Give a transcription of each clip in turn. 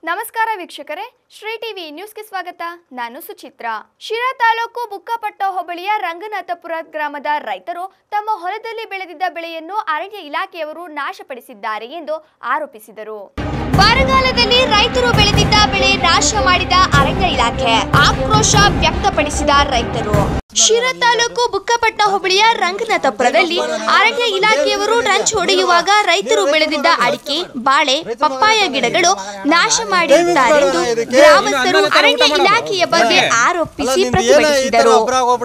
ನಮಸ್ಕಾರ ವೀಕ್ಷಕರೇ ಶ್ರೀ ಟಿವಿ ನ್ಯೂಸ್ಗೆ ಸ್ವಾಗತ ನಾನು ಸುಚಿತ್ರ ಶಿರಾ ತಾಲೂಕು ಬುಕ್ಕಪಟ್ಟ ಹೋಬಳಿಯ ರಂಗನಾಥಪುರ ಗ್ರಾಮದ ರೈತರು ತಮ್ಮ ಹೊಲದಲ್ಲಿ ಬೆಳೆದಿದ್ದ ಬೆಳೆಯನ್ನು ಅರಣ್ಯ ಇಲಾಖೆಯವರು ನಾಶಪಡಿಸಿದ್ದಾರೆ ಎಂದು ಆರೋಪಿಸಿದರು ಬರಗಾಲದಲ್ಲಿ ರೈತರು ಬೆಳೆದಿದ್ದ ಬೆಳೆ ನಾಶ ಮಾಡಿದ ಅರಣ್ಯ ಇಲಾಖೆ ಆಕ್ರೋಶ ವ್ಯಕ್ತಪಡಿಸಿದ ರೈತರು ಶಿರಾ ತಾಲೂಕು ಬುಕ್ಕಪಟ್ಟ ಹೋಬಳಿಯ ರಂಗನಾಥಪುರದಲ್ಲಿ ಅರಣ್ಯ ಇಲಾಖೆಯವರು ರಂಚ್ ಹೊಡೆಯುವಾಗ ರೈತರು ಬೆಳೆದಿದ್ದ ಅಡಿಕೆ ಬಾಳೆ ಪಪ್ಪಾಯ ಗಿಡಗಳು ನಾಶ ಮಾಡಿರುತ್ತಾರೆಂದು ಗ್ರಾಮಸ್ಥರು ಅರಣ್ಯ ಇಲಾಖೆಯ ಬಗ್ಗೆ ಆರೋಪಿಸಿ ಪ್ರತಿಭಟಿಸಿದರು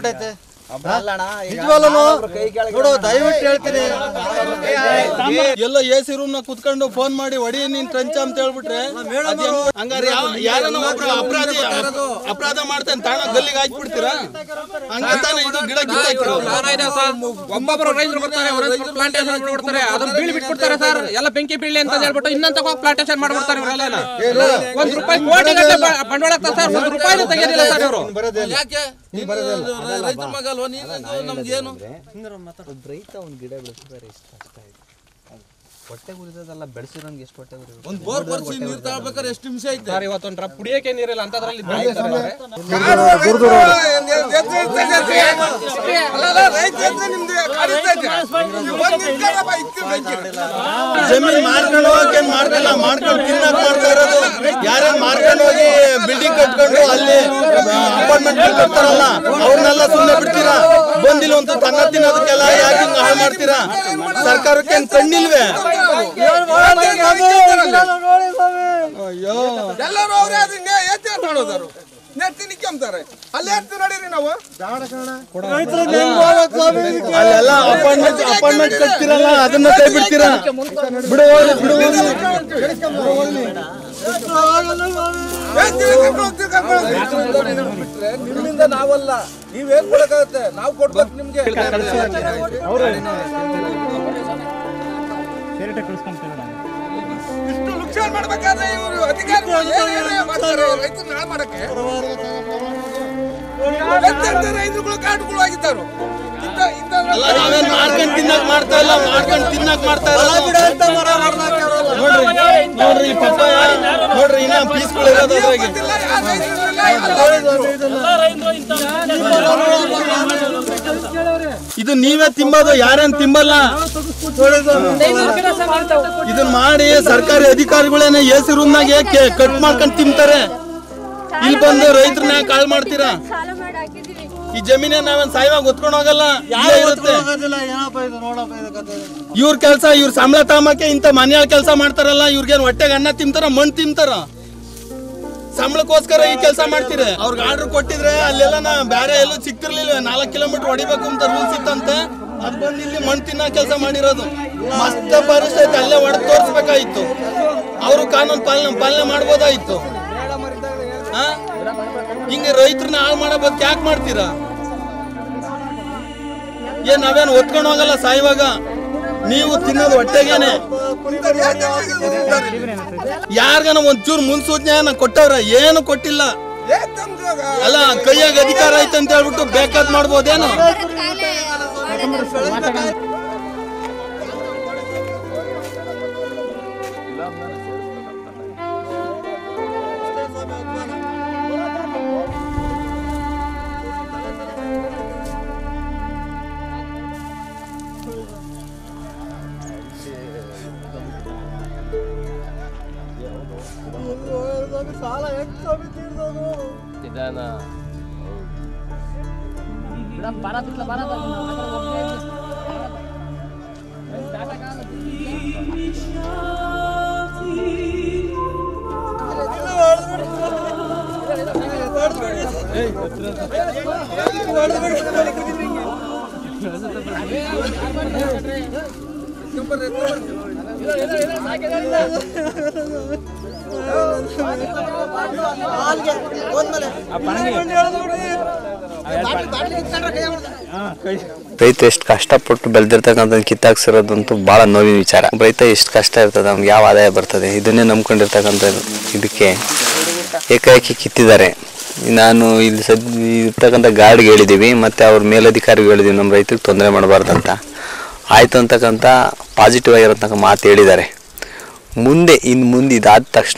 ನಿಜವಲ್ಲೂ ನೋಡು ದಯವಿಟ್ಟು ಹೇಳ್ತೀನಿ ಎಲ್ಲ ಎ ಸಿ ರೂಮ್ ನ ಕುತ್ಕೊಂಡು ಫೋನ್ ಮಾಡಿ ಹೊಡಿ ನೀನ್ ಟ್ರಂಚ ಅಂತ ಹೇಳ್ಬಿಟ್ರೆ ಅದ್ ಹೆಂಗ್- ಹಂಗಾರೆ ಯಾವ- ಯಾರನ್ನ ಒಬ್ರು ಅಪರಾಧಿ ಅಪರಾಧ ಮಾಡ್ತಾನೆ ತಾಣ ಗಲ್ಲಿಗೆ ಹಾಕ್ಬಿಡ್ತೀರಾ ಹಂಗ ತಾನೇ ಇದು ಗಿಡ ಗಿಡ ಒಬ್ಬೊಬ್ರು ರೈತರು ಬರ್ತಾರೆ ಪ್ಲಾಂಟೇಶನ್ ಮಾಡ್ಬಿಡ್ತಾರೆ ಅದನ್ನ ಬೀಳಿ ಬಿಟ್ಬಿಡ್ತಾರೆ ಸರ್ ಎಲ್ಲ ಬೆಂಕಿ ಬೀಳಿ ಅಂತ ಹೇಳ್ಬಿಟ್ಟು ಇನ್ನೊಂದ್ ತಗೋ ಪ್ಲಾಂಟೇಶನ್ ಮಾಡ್ಬಿಡ್ತಾರೆ ಇವರೆಲ್ಲ ಒಂದ್ ರೂಪಾಯಿ ಕೋಟಿ ಗಟ್ಟಲೆ ಬ- ಬಂಡವಾಳ ಹಾಕ್ತಾರೆ ಸರ್ ಒಂದ್ ರೂಪಾಯಿ ತೆಗೆಯೋದಿಲ್ಲ ಸರ್ ಇವರು ಯಾಕೆ ರೈತರ ಮಗಲ್ವಾ ನೀನು ನಮ್ಗೇನು ಒಬ್ಬ ರೈತ ಒಂದು ಗಿಡ ಬೆಳೆಸಿದ್ರೆ ಎಷ್ಟು ಕಷ್ಟ ಇದೆ ಹೊಟ್ಟೆ ಉರಿದದಲ್ಲ ಬೆಳೆಸಿರೋನ್ಗೆ ಎಷ್ಟು ಹೊಟ್ಟೆ ಉರಿ ಒಂದ್ ಬೋರ್ ಬರ್ಸಿ ನೀರ್ ತಗೋಬೇಕಾದ್ರೆ ಎಷ್ಟು ನಿಮಿಷ ಐತೆ ಸರ್ ಇವತ್ತೊಂದ್ ಡ್ರಾಪ್ ಕುಡಿಯಕ್ಕೆ ನೀರಿಲ್ಲ ಅಂತದ್ರಲ್ಲಿ ಬೆಳೀತಾರೆ ಜಮೀನ್ ಮಾರ್ಕೊಂಡು ಹೋಗಕ್ಕೆ ಮಾಡ್ಕಲ್ಲ ಮಾಡ್ಕೊಂಡು ತಿನ್ನಕ್ ಮಾಡ್ತಾ ಇರೋದು ಯಾರ್ಯಾರು ಮಾರ್ಕೊಂಡು ಹೋಗಿ ಬಿಲ್ಡಿಂಗ್ ಕಟ್ಕೊಂಡು ಅಲ್ಲಿ ಅಪಾರ್ಟ್ಮೆಂಟ್ ಕಟ್ತಾರಲ್ಲ ಅವ್ರನ್ನೆಲ್ಲ ಸುಮ್ಮನೆ ಬಿಡ್ತೀರಾ ಬಂದಿಲ್ಲ ಅಂತ ತನ್ನ ತಿನ್ನೋದಕ್ಕೆಲ್ಲ ಯಾಕೆ ಹಿಂಗ್ ಹಾಳು ಮಾಡ್ತೀರಾ ಸರ್ಕಾರಕ್ಕೆ ಏನ್ ಕಣ್ಣಿಲ್ವೇ ಅಯ್ಯೋ ಎಲ್ಲರೂ ಅವ್ರೇ ಅದು ಹಿಂಗೆ ಎತ್ತಿ ನೋಡೋದಾರು ನೆತ್ತಿ ನಿಕ್ಕೊಂತಾರೆ ಅಲ್ಲಿ ಎತ್ತಿ ನೋಡಿರಿ ನಾವು ಅಲ್ಲೆಲ್ಲ ಅಪಾರ್ಟ್ಮೆಂಟ್ ಅಪಾರ್ಟ್ಮೆಂಟ್ ಕಟ್ತೀರಲ್ಲ ಅದನ್ನ ಕೈ ಬಿಡ್ತೀರಾ ಬಿಡು ಹೋಗ್ಲಿ, ಬಿಡು ಹೋಗ್ಲಿ. ಎತ್ತಿ ಕರ್ಕೊಂಡು ಹೋಗ್ತೀವಿ, ಕರ್ಕೊಂಡು ಹೋಗ್ತೀವಿ. ಬಿಟ್ರೆ ನಿಮ್ಮಿಂದ ನಾವಲ್ಲ ನೀವೇನ್ ಕೊಡಕ್ಕಾಗತ್ತೆ ನಾವು ಕೊಡ್ಬೇಕು ನಿಮ್ಗೆ ಇಷ್ಟು ಲುಕ್ಷಾನ್ ಮಾಡ್ಬೇಕಾದ್ರೆ ಇವರು ಅಧಿಕಾರಿಗಳು ಏನ್ ಏನ್ ಮಾಡ್ತಾರೆ ರೈತರು ಹಾಳು ಮಾಡಕ್ಕೆ ಎಂತೆಂತ ರೈತರುಗಳು ಕಾಡುಗಳು ಆಗಿದ್ದಾರು ಇಂಥ ಇಂಥ ಅಲ್ಲ ನಾವೇನ್ ಮಾಡ್ಕೊಂಡ್ ತಿನ್ನಕ್ ಮಾಡ್ತಾ ಇಲ್ಲ ಮಾಡ್ಕೊಂಡ್ ತಿನ್ನಕ್ ಮಾಡ್ತಾ ಇಲ್ಲ ನೋಡ್ರಿ ನೋಡ್ರಿ ಈ ಪಪ್ಪಾಯ ನೋಡ್ರಿ ಇನ್ನ ಪೀಸ್ಗಳು ಇರೋದು ಅದ್ರಾಗೆ ಗೊತ್ತಿಲ್ಲ, ಯಾರ್ ರೈತರು ಇಲ್ಲ, ಎಲ್ಲ ರೈತರು. ಇದು ನೀವೇ ತಿಂಬೋದು ಯಾರೇನ್ ತಿಂಬಲ್ಲ ಇದನ್ನ ಮಾಡಿ ಸರ್ಕಾರಿ ಅಧಿಕಾರಿಗಳೇನೆ ಎ ಸಿ ರೂಮ್ನಾಗೆ ಕಟ್ ಮಾಡ್ಕೊಂಡ್ ತಿಂತಾರೆ ಇಲ್ಲಿ ಬಂದು ರೈತರನ್ನ ಕಾಲ್ ಮಾಡ್ತೀರಾ ಈ ಜಮೀನೇ ನಾವೇನ್ ಸಾಯವಾಗ ಹೊತ್ಕೊಂಡು ಹೋಗಲ್ಲ ಇಲ್ಲೇ ಇರುತ್ತೆ ಇವ್ರ ಕೆಲ್ಸ ಇವ್ರ ಸಂಬಳ ತಾಮಕ್ಕೆ ಇಂತ ಮನೆಯಾಳ ಕೆಲಸ ಮಾಡ್ತಾರಲ್ಲ ಇವ್ರಿಗೇನ್ ಹೊಟ್ಟೆಗೆ ಅನ್ನ ತಿಂತಾರ ಮಣ್ಣು ತಿಂತಾರ ಸಂಬಳಕ್ಕೋಸ್ಕರ ಈ ಕೆಲಸ ಮಾಡ್ತೀರಿ ಅವ್ರಿಗೆ ಆರ್ಡರ್ ಕೊಟ್ಟಿದ್ರೆ ಅಲ್ಲೆಲ್ಲ ನಾ ಬೇರೆ ಎಲ್ಲೂ ಸಿಕ್ತಿರ್ಲಿಲ್ಲ ನಾಲ್ಕು ಕಿಲೋಮೀಟರ್ ಹೊಡಿಬೇಕು ಅಂತ ರೂಲ್ಸ್ ಇತ್ತಂತೆ ಅದ್ ಬಂದು ಇಲ್ಲಿ ಮಣ್ಣು ತಿನ್ನೋ ಕೆಲಸ ಮಾಡಿರೋದು ಮಸ್ತ್ ಪರಿಸ್ಥಿತಿ ಅಲ್ಲೇ ಹೊಡೆದು ತೋರಿಸ್ಬೇಕಾಗಿತ್ತು ಅವರು ಕಾನೂನು ಪಾಲನೆ ಪಾಲನೆ ಮಾಡ್ಬೋದಾಗಿತ್ತು ಹಾ? ಹಿಂಗೆ ರೈತರನ್ನ ಹಾಳು ಮಾಡೋ ಬದುಕು ಯಾಕೆ ಮಾಡ್ತೀರಾ ಏನ್ ನಾವೇನು ಒತ್ಕೊಂಡು ಹೋಗಲ್ಲ ಸಾಯುವಾಗ ನೀವು ತಿನ್ನೋದು ಹೊಟ್ಟೆಗೇನೆ ಯಾರ್ಗನ ಒಂಚೂರು ಮುನ್ಸೂಚನೆ ಕೊಟ್ಟವ್ರ ಏನು ಕೊಟ್ಟಿಲ್ಲ ಏ ತಮ್ದ್ರಾಗ ಅಲ್ಲ ಕೈಯಾಗ ಅಧಿಕಾರ ಐತೆ ಅಂತ ಹೇಳ್ಬಿಟ್ಟು ಬೇಕಾದ್ ಮಾಡ್ಬೋದೇನು ರೈತ ಎಷ್ಟು ಕಷ್ಟಪಟ್ಟು ಬೆಳೆದಿರ್ತಕ್ಕಂಥ ಕಿತ್ತಾಕ್ಸಿರೋದಂತೂ ಭಾಳ ನೋವಿನ ವಿಚಾರ ರೈತ ಎಷ್ಟು ಕಷ್ಟ ಇರ್ತದೆ ಅವ್ನಿಗೆ ಯಾವ ಆದಾಯ ಬರ್ತದೆ ಇದನ್ನೇ ನಂಬ್ಕೊಂಡಿರ್ತಕ್ಕಂಥ ಇದಕ್ಕೆ ಏಕಾಏಕಿ ಕಿತ್ತಿದ್ದಾರೆ ನಾನು ಇಲ್ಲಿ ಸದ್ ಇರ್ತಕ್ಕಂಥ ಗಾರ್ಡ್ಗೆ ಹೇಳಿದ್ದೀವಿ ಮತ್ತು ಅವ್ರ ಮೇಲಧಿಕಾರಿಗೆ ಹೇಳಿದ್ದೀವಿ ನಮ್ಮ ರೈತರಿಗೆ ತೊಂದರೆ ಮಾಡಬಾರ್ದಂತ ಆಯಿತು ಅಂತಕ್ಕಂಥ ಪಾಸಿಟಿವ್ ಆಗಿರತಕ್ಕ ಮಾತು ಹೇಳಿದ್ದಾರೆ ಮುಂದೆ ಇನ್ನು ಮುಂದೆ ಇದಾದ ತಕ್ಷಣ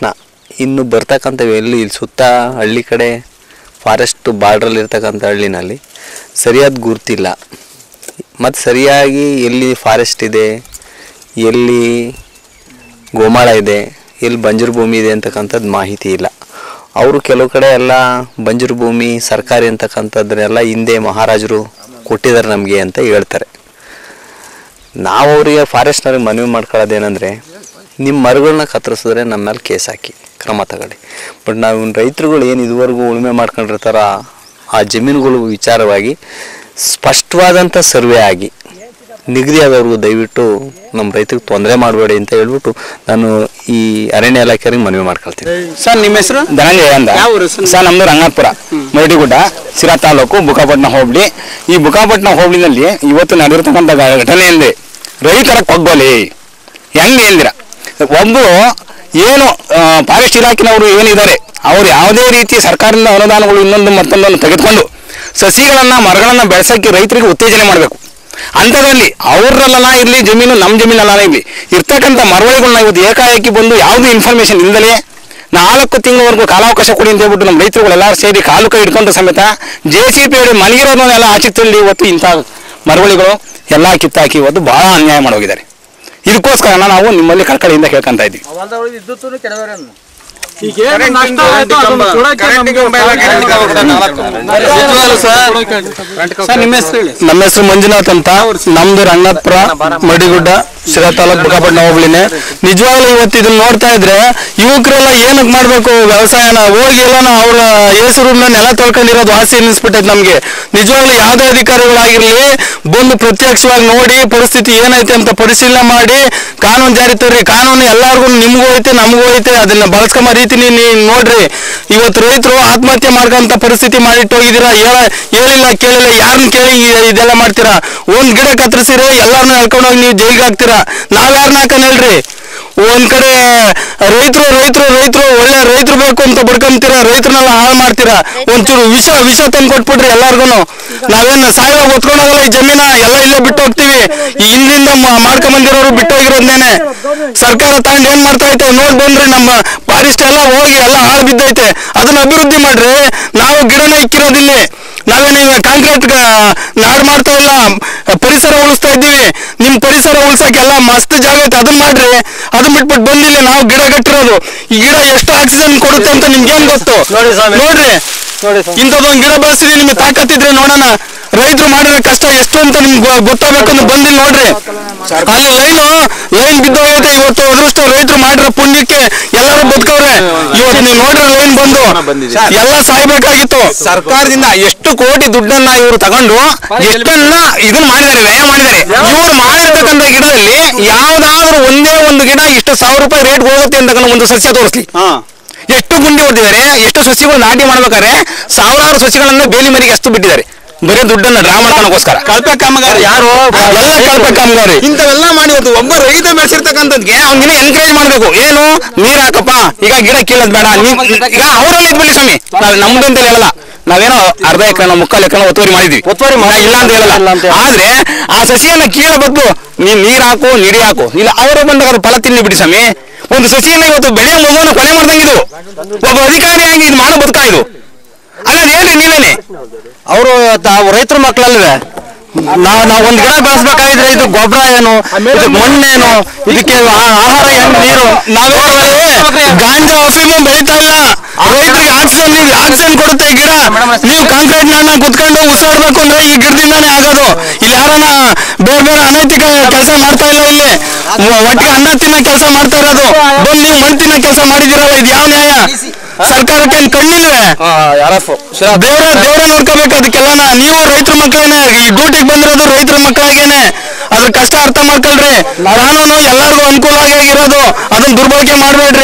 ಇನ್ನು ಬರ್ತಕ್ಕಂಥವು ಎಲ್ಲಿ ಇಲ್ಲಿ ಸುತ್ತ ಹಳ್ಳಿ ಕಡೆ ಫಾರೆಸ್ಟ್ ಬಾರ್ಡ್ರಲ್ಲಿ ಇರ್ತಕ್ಕಂಥ ಹಳ್ಳಿನಲ್ಲಿ ಸರಿಯಾದ ಗುರ್ತಿಲ್ಲ ಮತ್ತು ಸರಿಯಾಗಿ ಎಲ್ಲಿ ಫಾರೆಸ್ಟ್ ಇದೆ ಎಲ್ಲಿ ಗೋಮಾಳ ಇದೆ ಎಲ್ಲಿ ಬಂಜರು ಭೂಮಿ ಇದೆ ಅಂತಕ್ಕಂಥದ್ದು ಮಾಹಿತಿ ಇಲ್ಲ ಅವರು ಕೆಲವು ಕಡೆ ಎಲ್ಲ ಬಂಜರು ಭೂಮಿ ಸರ್ಕಾರಿ ಅಂತಕ್ಕಂಥದ್ದನ್ನೆಲ್ಲ ಹಿಂದೆ ಮಹಾರಾಜರು ಕೊಟ್ಟಿದ್ದಾರೆ ನಮಗೆ ಅಂತ ಹೇಳ್ತಾರೆ ನಾವು ಅವರಿಗೆ ಫಾರೆಸ್ಟ್ನವ್ರಿಗೆ ಮನವಿ ಮಾಡ್ಕೊಳ್ಳೋದೇನೆಂದರೆ ನಿಮ್ಮ ಮರಗಳನ್ನ ಕತ್ತರಿಸಿದ್ರೆ ನಮ್ಮ ಮೇಲೆ ಕೇಸ್ ಹಾಕಿ ಕ್ರಮ ತಗೊಳ್ಳಿ ಬಟ್ ನಾವು ಇವ್ನ ರೈತರುಗಳು ಏನು ಇದುವರೆಗೂ ಉಳುಮೆ ಮಾಡ್ಕೊಂಡಿರ್ತಾರ ಆ ಜಮೀನುಗಳು ವಿಚಾರವಾಗಿ ಸ್ಪಷ್ಟವಾದಂಥ ಸರ್ವೆ ಆಗಿ ನಿಗದಿಯಾದವ್ರಿಗೂ ದಯವಿಟ್ಟು ನಮ್ಮ ರೈತರಿಗೆ ತೊಂದರೆ ಮಾಡಬೇಡಿ ಅಂತ ಹೇಳ್ಬಿಟ್ಟು ನಾನು ಈ ಅರಣ್ಯ ಇಲಾಖೆಯವ್ರಿಗೆ ಮನವಿ ಮಾಡ್ಕೊಳ್ತೀನಿ ಸರ್ ನಿಮ್ಮ ಹೆಸರು ಧನಂಜಯ ಅಂತ ಸರ್ ನಮ್ದು ರಂಗನಾಥಪುರ ಮರಡಿಗುಡ್ಡ ಸಿರಾ ತಾಲೂಕು ಬುಕಾಪಟ್ನ ಹೋಬಳಿ ಈ ಬುಕಾಪಟ್ನ ಹೋಬಳಿನಲ್ಲಿ ಇವತ್ತು ನಡೆದಿರ್ತಕ್ಕಂಥ ಘ- ಘಟನೆ ಅಂದ್ರೆ ರೈತರ ಕೊಗ್ಗೋಲಿ ಹೆಂಗೆ ಅಂದಿರ ಒಬ್ಬರು ಏನು ಫಾರೆಸ್ಟ್ ಇಲಾಖೆನವರು ಏನಿದ್ದಾರೆ ಅವರು ಯಾವುದೇ ರೀತಿ ಸರ್ಕಾರದಿಂದ ಅನುದಾನಗಳು ಇನ್ನೊಂದು ಮತ್ತೊಂದನ್ನು ತೆಗೆದುಕೊಂಡು ಸಸಿಗಳನ್ನ ಮರಗಳನ್ನ ಬೆಳೆಸಕ್ಕೆ ರೈತರಿಗೆ ಉತ್ತೇಜನೆ ಮಾಡಬೇಕು ಅಂಥದ್ರಲ್ಲಿ ಅವ್ರಲ್ಲ ಇರಲಿ ಜಮೀನು ನಮ್ಮ ಜಮೀನಲ್ಲ ಇರಲಿ ಇರ್ತಕ್ಕಂಥ ಮರವಳಿಗಳನ್ನ ಇವತ್ತು ಏಕಾಏಕಿ ಬಂದು ಯಾವುದೇ ಇನ್ಫಾರ್ಮೇಶನ್ ಇಲ್ಲದೆ ನಾಲ್ಕು ತಿಂಗಳವರೆಗೂ ಕಾಲಾವಕಾಶ ಕೊಡಿ ಅಂತ ಹೇಳ್ಬಿಟ್ಟು ನಮ್ಮ ರೈತರುಗಳೆಲ್ಲ ಸೇರಿ ಕಾಲು ಕೈ ಹಿಡ್ಕೊಂಡು ಸಮೇತ ಜೆ ಸಿ ಪಿ ಹೇಳಿ ಮಲಗಿರೋದನ್ನೆಲ್ಲ ಆಚೆ ತಳ್ಳಿ ಇವತ್ತು ಇಂಥ ಮರವಳಿಗಳು ಎಲ್ಲ ಕಿತ್ತಾಕಿ ಇವತ್ತು ಬಹಳ ಅನ್ಯಾಯ ಮಾಡೋಗಿದ್ದಾರೆ ಇದಕ್ಕೋಸ್ಕರ ನಾವು ನಿಮ್ಮಲ್ಲಿ ಕಳ್ಕಳಿಯಿಂದ ಕೇಳ್ಕೊಂತ ಇದ್ದೀವಿ ಸರ್ ನಿಮ್ಮ ಹೆಸರು ಹೇಳಿ ನಮ್ಮ ಹೆಸರು ಮಂಜುನಾಥ್ ಅಂತ ನಮ್ದು ರಂಗನಾಥ್ಪುರ ಮಡಿಗುಡ್ಡ ಶಿರಾ ತಾಲೂಕು ಬುಕಾಪಟ್ನ ಹೋಗ್ಲಿನೇ ನಿಜವಾಗ್ಲೂ ಇವತ್ತು ಇದನ್ನ ನೋಡ್ತಾ ಇದ್ರೆ ಯುವಕರೆಲ್ಲ ಏನಕ್ಕೆ ಮಾಡ್ಬೇಕು ವ್ಯವಸಾಯನ ಹೋಗಿ ಎಲ್ಲ ಅವ್ರ ಹೆಸರನ್ನ ನೆಲ ತೊಳ್ಕೊಂಡಿರೋದು ಆಸೆ ಅನ್ನಿಸ್ಬಿಟ್ಟೈತೆ ನಮ್ಗೆ ನಿಜವಾಗ್ಲೂ ಯಾವುದೇ ಅಧಿಕಾರಿಗಳಾಗಿರ್ಲಿ ಬಂದು ಪ್ರತ್ಯಕ್ಷವಾಗಿ ನೋಡಿ ಪರಿಸ್ಥಿತಿ ಏನೈತೆ ಅಂತ ಪರಿಶೀಲನೆ ಮಾಡಿ ಕಾನೂನು ಜಾರಿ ತರ್ರಿ ಕಾನೂನು ಎಲ್ಲಾರ್ಗು ನಿಮ್ಗೂ ಐತೆ ನಮಗೂ ಐತೆ ಅದನ್ನ ಬಳಸ್ಕೊಂಬ ರೀತಿ ನೀವು ನೋಡ್ರಿ ಇವತ್ತು ರೈತರು ಆತ್ಮಹತ್ಯೆ ಮಾಡ್ಕೊಂತ ಪರಿಸ್ಥಿತಿ ಮಾಡಿಟ್ಟು ಹೋಗಿದ್ದೀರಾ ಹೇಳ ಹೇಳಿಲ್ಲ ಕೇಳಿಲ್ಲ ಯಾರನ್ನ ಕೇಳಿ ಇ- ಇದೆಲ್ಲ ಮಾಡ್ತೀರಾ ಒಂದ್ ಗಿಡ ಕತ್ತರಿಸಿರಿ ಎಲ್ಲಾರನ್ನೂ ಎಳ್ಕೊಂಡೋಗಿ ನೀವು ಜೈಲಿಗೆ ಹಾಕ್ತೀರಾ ನಾವ್ ಯಾರನ್ನ ಹಾಕನ್ ಹೇಳ್ರಿ ಒಂದ್ ಕಡೆ ರೈತರು ರೈತರು ರೈತರು ಒಳ್ಳೆ ರೈತರು ಬೇಕು ಅಂತ ಬಡ್ಕೊಂತೀರಾ ರೈತರನ್ನೆಲ್ಲ ಹಾಳು ಮಾಡ್ತೀರಾ ಒಂಚೂರು ವಿಷ ವಿಷ ತಂದು ಕೊಟ್ಬಿಡ್ರಿ ಎಲ್ಲಾರ್ಗು ನಾವೇನು ಸಾಯುವಾಗ ಹೊತ್ಕೊಂಡೋಗಲ್ಲ ಈ ಜಮೀನ ಎಲ್ಲ ಇಲ್ಲೇ ಬಿಟ್ಟು ಹೋಗ್ತೀವಿ ಈ ಹಿಂದಿಂದ ಮ- ಮಾಡ್ಕೊಂಡ್ ಬಂದಿರೋರು ಬಿಟ್ಟು ಹೋಗಿರೋದ್ನೇನೆ ಸರ್ಕಾರ ತಗೊಂಡು ಏನ್ ಮಾಡ್ತಾ ಐತೆ ನೋಡ್ ಬಂದ್ರಿ ನಮ್ಮ ಫಾರೆಸ್ಟ್ ಎಲ್ಲ ಹೋಗಿ ಎಲ್ಲ ಹಾಳು ಬಿದ್ದೈತೆ ಅದನ್ನ ಅಭಿವೃದ್ಧಿ ಮಾಡ್ರಿ ನಾವು ಗಿಡನ ಇಕ್ಕಿರೋದಿಲ್ಲಿ ನಾವೇನು ಈಗ ಕಾಂಕ್ರೀಟ್ ನಾಡ್ ಮಾಡ್ತಾ ಇಲ್ಲ ಪರಿಸರ ಉಳಿಸ್ತಾ ಇದ್ದೀವಿ ನಿಮ್ ಪರಿಸರ ಉಳ್ಸಕ್ಕೆಲ್ಲ ಮಸ್ತ್ ಜಾಗ ಐತೆ ಅದನ್ನ ಮಾಡ್ರಿ ಅದನ್ನ ಬಿಟ್ಬಿಟ್ಟು ಬಂದಿಲ್ಲ ನಾವು ಗಿಡ ಕಟ್ಟಿರೋದು ಈ ಗಿಡ ಎಷ್ಟು ಆಕ್ಸಿಜನ್ ಕೊಡುತ್ತೆ ಅಂತ ನಿಮ್ಗೆ ಏನ್ ಗೊತ್ತು ನೋಡ್ರಿ ಇಂಥದ್ದೊಂದು ಗಿಡ ಬೆಳೆಸಿದ್ರೆ ನಿಮ್ಗೆ ತಾಕತ್ತಿದ್ರೆ ನೋಡೋಣ ರೈತರು ಮಾಡಿರೋ ಕಷ್ಟ ಎಷ್ಟು ಅಂತ ನಿಮ್ಗೆ ಗೊ- ಗೊತ್ತಾಗ್ಬೇಕು ಅಂತ ಬಂದು ನೋಡ್ರಿ ಅಲ್ಲಿ ಲೈನು ಲೈನ್ ಬಿದ್ದೋಗೈತೆ ಇವತ್ತು ಅದೃಷ್ಟ ರೈತರು ಮಾಡಿರೋ ಪುಣ್ಯಕ್ಕೆ ಎಲ್ಲರೂ ಬದುಕವ್ರೆ ಇವತ್ತು ನೀವು ನೋಡ್ರಿ ಲೈನ್ ಬಂದು ಎಲ್ಲ ಸಾಯ್ಬೇಕಾಗಿತ್ತು ಸರ್ಕಾರದಿಂದ ಎಷ್ಟು ಕೋಟಿ ದುಡ್ಡನ್ನ ಇವರು ತಗೊಂಡು ಎಷ್ಟನ್ನ ಇದನ್ನ ಮಾಡಿದ್ದಾರೆ ವ್ಯಯ ಮಾಡಿದ್ದಾರೆ ಇವರು ಮಾಡಿರ್ತಕ್ಕಂಥ ಗಿಡದಲ್ಲಿ ಯಾವ್ದಾದ್ರು ಒಂದೇ ಒಂದು ಗಿಡ ಇಷ್ಟು ಸಾವಿರ ರೂಪಾಯಿ ರೇಟ್ ಹೋಗುತ್ತೆ ಅಂತಕ್ಕಂಥ ಒಂದು ಸಸ್ಯ ತೋರಿಸ್ಲಿ ಎಷ್ಟು ಗುಂಡಿ ಹೊಡೆದಿದ್ದಾರೆ ಎಷ್ಟು ಸಸಿಗಳು ನಾಟಿ ಮಾಡ್ಬೇಕಾದ್ರೆ ಸಾವಿರಾರು ಸಸಿಗಳನ್ನ ಬೇಲಿ ಮರಿಗೆ ಅಷ್ಟು ಬಿಟ್ಟಿದ್ದಾರೆ ಬರೀ ದುಡ್ಡನ್ನ ಡ್ರಾ ಮಾಡ್ಕೊಳಕೋಸ್ಕರ ಕಳಪೆ ಕಾಮಗಾರಿ ಯಾರು ಎಲ್ಲ ಕಳಪೆ ಕಾಮಗಾರಿ ಇಂಥವೆಲ್ಲ ಮಾಡಿ ಇವತ್ತು ಒಬ್ಬ ರೈತ ಬೆಳೆಸಿರ್ತಕ್ಕಂಥದ್ಗೆ ಅವ್ನಿಗೆ ಎನ್ಕರೇಜ್ ಮಾಡ್ಬೇಕು ಏನು ನೀರ್ ಹಾಕಪ್ಪ ಈಗ ಗಿಡ ಕೀಳದ್ ಬೇಡ ನೀವ್- ಈಗ ಅವರಲ್ಲಿ ಇದ್ಬಿಡಿ ಸ್ವಾಮಿ ನಾವ್ ನಮ್ದು ಅಂತ ಹೇಳಲ್ಲ ನಾವೇನೋ ಅರ್ಧ ಎಕರೆ ಮುಕ್ಕಾಲು ಎಕರೆ ಒತ್ತುವರಿ ಮಾಡಿದ್ವಿ ಒತ್ತುವರಿ ಇಲ್ಲ ಅಂತ ಹೇಳಲ್ಲ ಆದ್ರೆ ಆ ಸಸಿಯನ್ನ ಕೀಳ ಬದ್ದು ನೀನ್ ನೀರ್ ಹಾಕು ನಿಡಿ ಹಾಕು ಇಲ್ಲ ಅವರು ಬಂದಾಗ ಅದು ಫಲ ತಿನ್ನಿ ಬಿಡಿ ಸ್ವಾಮಿ ಒಂದು ಸಸಿಯನ್ನ ಇವತ್ತು ಬೆಳೆಯ ಮಗುವನ್ನು ಕೊಲೆ ಮಾಡ್ದಂಗಿದು ಒಬ್ಬ ಅಧಿಕಾರಿಯಾಗಿ ಇದು ಮಾಡೋ ಬದುಕ ಇದು ಅಲ್ಲ ಹೇಳ್ರಿ ನೀವೇನೆ ಅವರು ತಾವು ರೈತರ ಮಕ್ಕಳಲ್ವೇ ನಾವ್ ನಾವ್ ಒಂದ್ ಗಿಡ ಬೆಳೆಸ್ಬೇಕಾಗಿದ್ರೆ ಇದು ಗೊಬ್ಬರ ಏನು ಇದು ಮಣ್ಣೇನು ಇದಕ್ಕೆ ಆ- ಆಹಾರ ಏನು ನೀರು ನಾವೇ ಗಾಂಜಾ ಅಫೀಮು ಬೆಳೀತಾ ಇಲ್ಲ ರೈತರಿಗೆ ಆಕ್ಸಿಜನ್ ನೀವು ಆಕ್ಸಿಜನ್ ಕೊಡುತ್ತೆ ಈ ಗಿಡ ನೀವು ಕಾಂಕ್ರೀಟ್ ನಾನ ಕುತ್ಕೊಂಡು ಉಸಿರಾಡ್ಬೇಕು ಅಂದ್ರೆ ಈ ಗಿಡದಿಂದಾನೇ ಆಗೋದು ಇಲ್ಲಿ ಯಾರನ್ನ ಬೇರೆ ಬೇರೆ ಅನೈತಿಕ ಕೆಲಸ ಮಾಡ್ತಾ ಇಲ್ಲ ಇಲ್ಲಿ ಒ- ಒಟ್ಟಿಗೆ ಅನ್ನ ತಿನ್ನೋ ಕೆಲಸ ಮಾಡ್ತಾ ಇರೋದು ಬಂದು ನೀವು ಮಣ್ಣು ತಿನ್ನೋ ಕೆಲಸ ಮಾಡಿದಿರಲ್ಲ ಇದು ಯಾವ ನ್ಯಾಯ ಸರ್ಕಾರಕ್ಕೆ ಏನ್ ಕಣ್ಣಿಲ್ವೇ ದೇವ್ರ ದೇವ್ರ ನೋಡ್ಕೋಬೇಕು ಅದಕ್ಕೆಲ್ಲ ನೀವು ರೈತರ ಮಕ್ಕಳೇನೆ ಈ ಡ್ಯೂಟಿಗೆ ಬಂದಿರೋದು ರೈತರ ಮಕ್ಕಳಿಗೇನೆ ಅದ್ರ ಕಷ್ಟ ಅರ್ಥ ಮಾಡ್ಕೊಳ್ರಿ ಕಾನೂನು ಎಲ್ಲಾರ್ಗು ಅನುಕೂಲವಾಗಿ ಇರೋದು ಅದನ್ನ ದುರ್ಬಳಕೆ ಮಾಡ್ಬೇಡ್ರಿ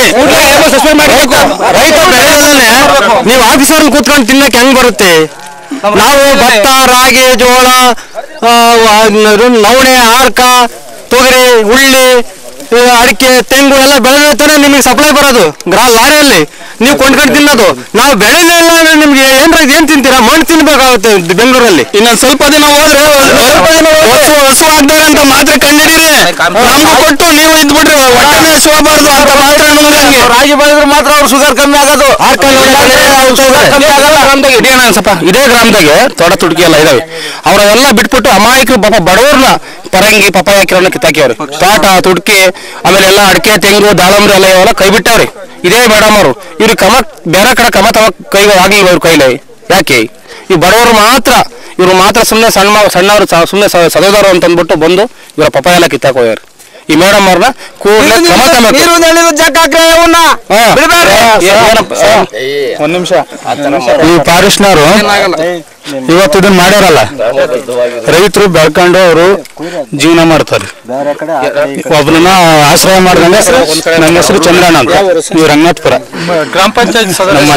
ರೈತ ಬೆಳೆದಲ್ಲೇ ನೀವು ಆಫೀಸರ್ ಕೂತ್ಕೊಂಡು ತಿನ್ನಕ್ಕೆ ಹೆಂಗ್ ಬರುತ್ತೆ ನಾವು ಭತ್ತ ರಾಗಿ ಜೋಳ ಆ, ವ- ನವಣೆ ಆರ್ಕ ತೊಗರಿ ಉಳ್ಳಿ ಆ, ಅಡಿಕೆ ತೆಂಗು ಎಲ್ಲ ಬೆಳೆದ್ರೆ ನಿಮಗೆ ಸಪ್ಲೈ ಬರೋದು ಗ್ರಾ ಲಾರಿಯಲ್ಲಿ ನೀವು ಕೊಂಡ್ಕೊಂಡು ತಿನ್ನೋದು ನಾವು ಬೆಳೆನೇ ಇಲ್ಲ ಅಂದ್ರೆ ನಿಮ್ಗೆ ಏನ್ರ ಏನ್ ತಿಂತೀರಾ ಮಣ್ಣು ತಿನ್ಬೇಕಾಗುತ್ತೆ ಬೆಂಗಳೂರಲ್ಲಿ ಇನ್ನೊಂದ್ ಸ್ವಲ್ಪ ದಿನ ಹೋದ್ರೆ ಹಸು ಹಸು ಆಗ್ತಾರೆ ಅಂತ ಮಾತ್ರ ಕಂಡಿಡೀರಿ ನಮ್ಗೆ ಕೊಟ್ಟು ನೀವು ಇದ್ಬಿಟ್ರಿ ಹೊಟ್ಟೆನೇ ಹಸುವಾಗಬಾರ್ದು ಅಂತ ಮಾತ್ರ ನಮ್ಗೆ ರಾಗಿ ಬೆಳೆದ್ರೆ ಮಾತ್ರ ಅವ್ರು ಶುಗರ್ ಕಮ್ಮಿ ಆಗೋದು ಇದೇನ ಸ್ವಲ್ಪ ಇದೇ ಗ್ರಾಮದಾಗೆ ತೋಟ ತುಡುಕಿ ಎಲ್ಲ ಇದಾವೆ ಅವರೆಲ್ಲ ಬಿಟ್ಬಿಟ್ಟು ಅಮಾಯಕರು ಪಾಪ ಬಡವ್ರನ್ನ ಪರಂಗಿ ಪಪ್ಪಾಯ ಹಾಕಿರೋನ್ನ ಕಿತ್ತಾಕಿವ್ರಿ ತೋಟ ತುಡುಕಿ ಆಮೇಲೆ ಎಲ್ಲ ಅಡಿಕೆ ತೆಂಗು ದಾಳಂಬ್ರಿ ಎಲ್ಲ ಇವೆಲ್ಲ ಕೈ ಬಿಟ್ಟವ್ರಿ ಇದೇ ಮೇಡಮ್ ಅವರು ಇವ್ರಿಗೆ ಕಮ ಬೇರೆ ಕಡೆ ಕಮ ತವ ಕೈ ಆಗಿಲ್ಲ ಇವ್ರ ಕೈಲಿ ಯಾಕೆ ಈ ಬಡವರು ಮಾತ್ರ ಇವ್ರು ಮಾತ್ರ ಸುಮ್ಮನೆ ಸಣ್ಣ ಸಣ್ಣವರು ಸುಮ್ಮನೆ ಸದೋದವರು ಅಂತ ಅಂದ್ಬಿಟ್ಟು ಬಂದು ಇವರ ಪಪ್ಪಾಯ ಎಲ್ಲ ಕಿತ್ತಾಕ್ ಹೋಗ್ಯಾರ ಈ ಮೇಡಮ್ ಅವ್ರನ್ನ ಕೂಡಲೇ ಕ್ರಮ ತಗೋಬೇಕು. ಹಾ. ಏನಪ್ಪ? ಒಂದ್ ನಿಮಿಷ ಈ ಫಾರೆಸ್ಟ್ನವರು ಇವತ್ತು ಇದನ್ನ ಮಾಡ್ಯಾರಲ್ಲ ರೈತರು ಬೆಳ್ಕೊಂಡು ಅವರು ಜೀವನ ಮಾಡ್ತಾರೆ ಒಬ್ಬರನ್ನ ಆಶ್ರಯ ಮಾಡ್ದಂಗೆ ನನ್ನ ಹೆಸರು ಚಂದ್ರಣ್ಣ ಅಂತ ಇವ್ ರಂಗನಾಥ್ಪುರ ಗ್ರಾಮ ಪಂಚಾಯತ್ ನಮ್ಮ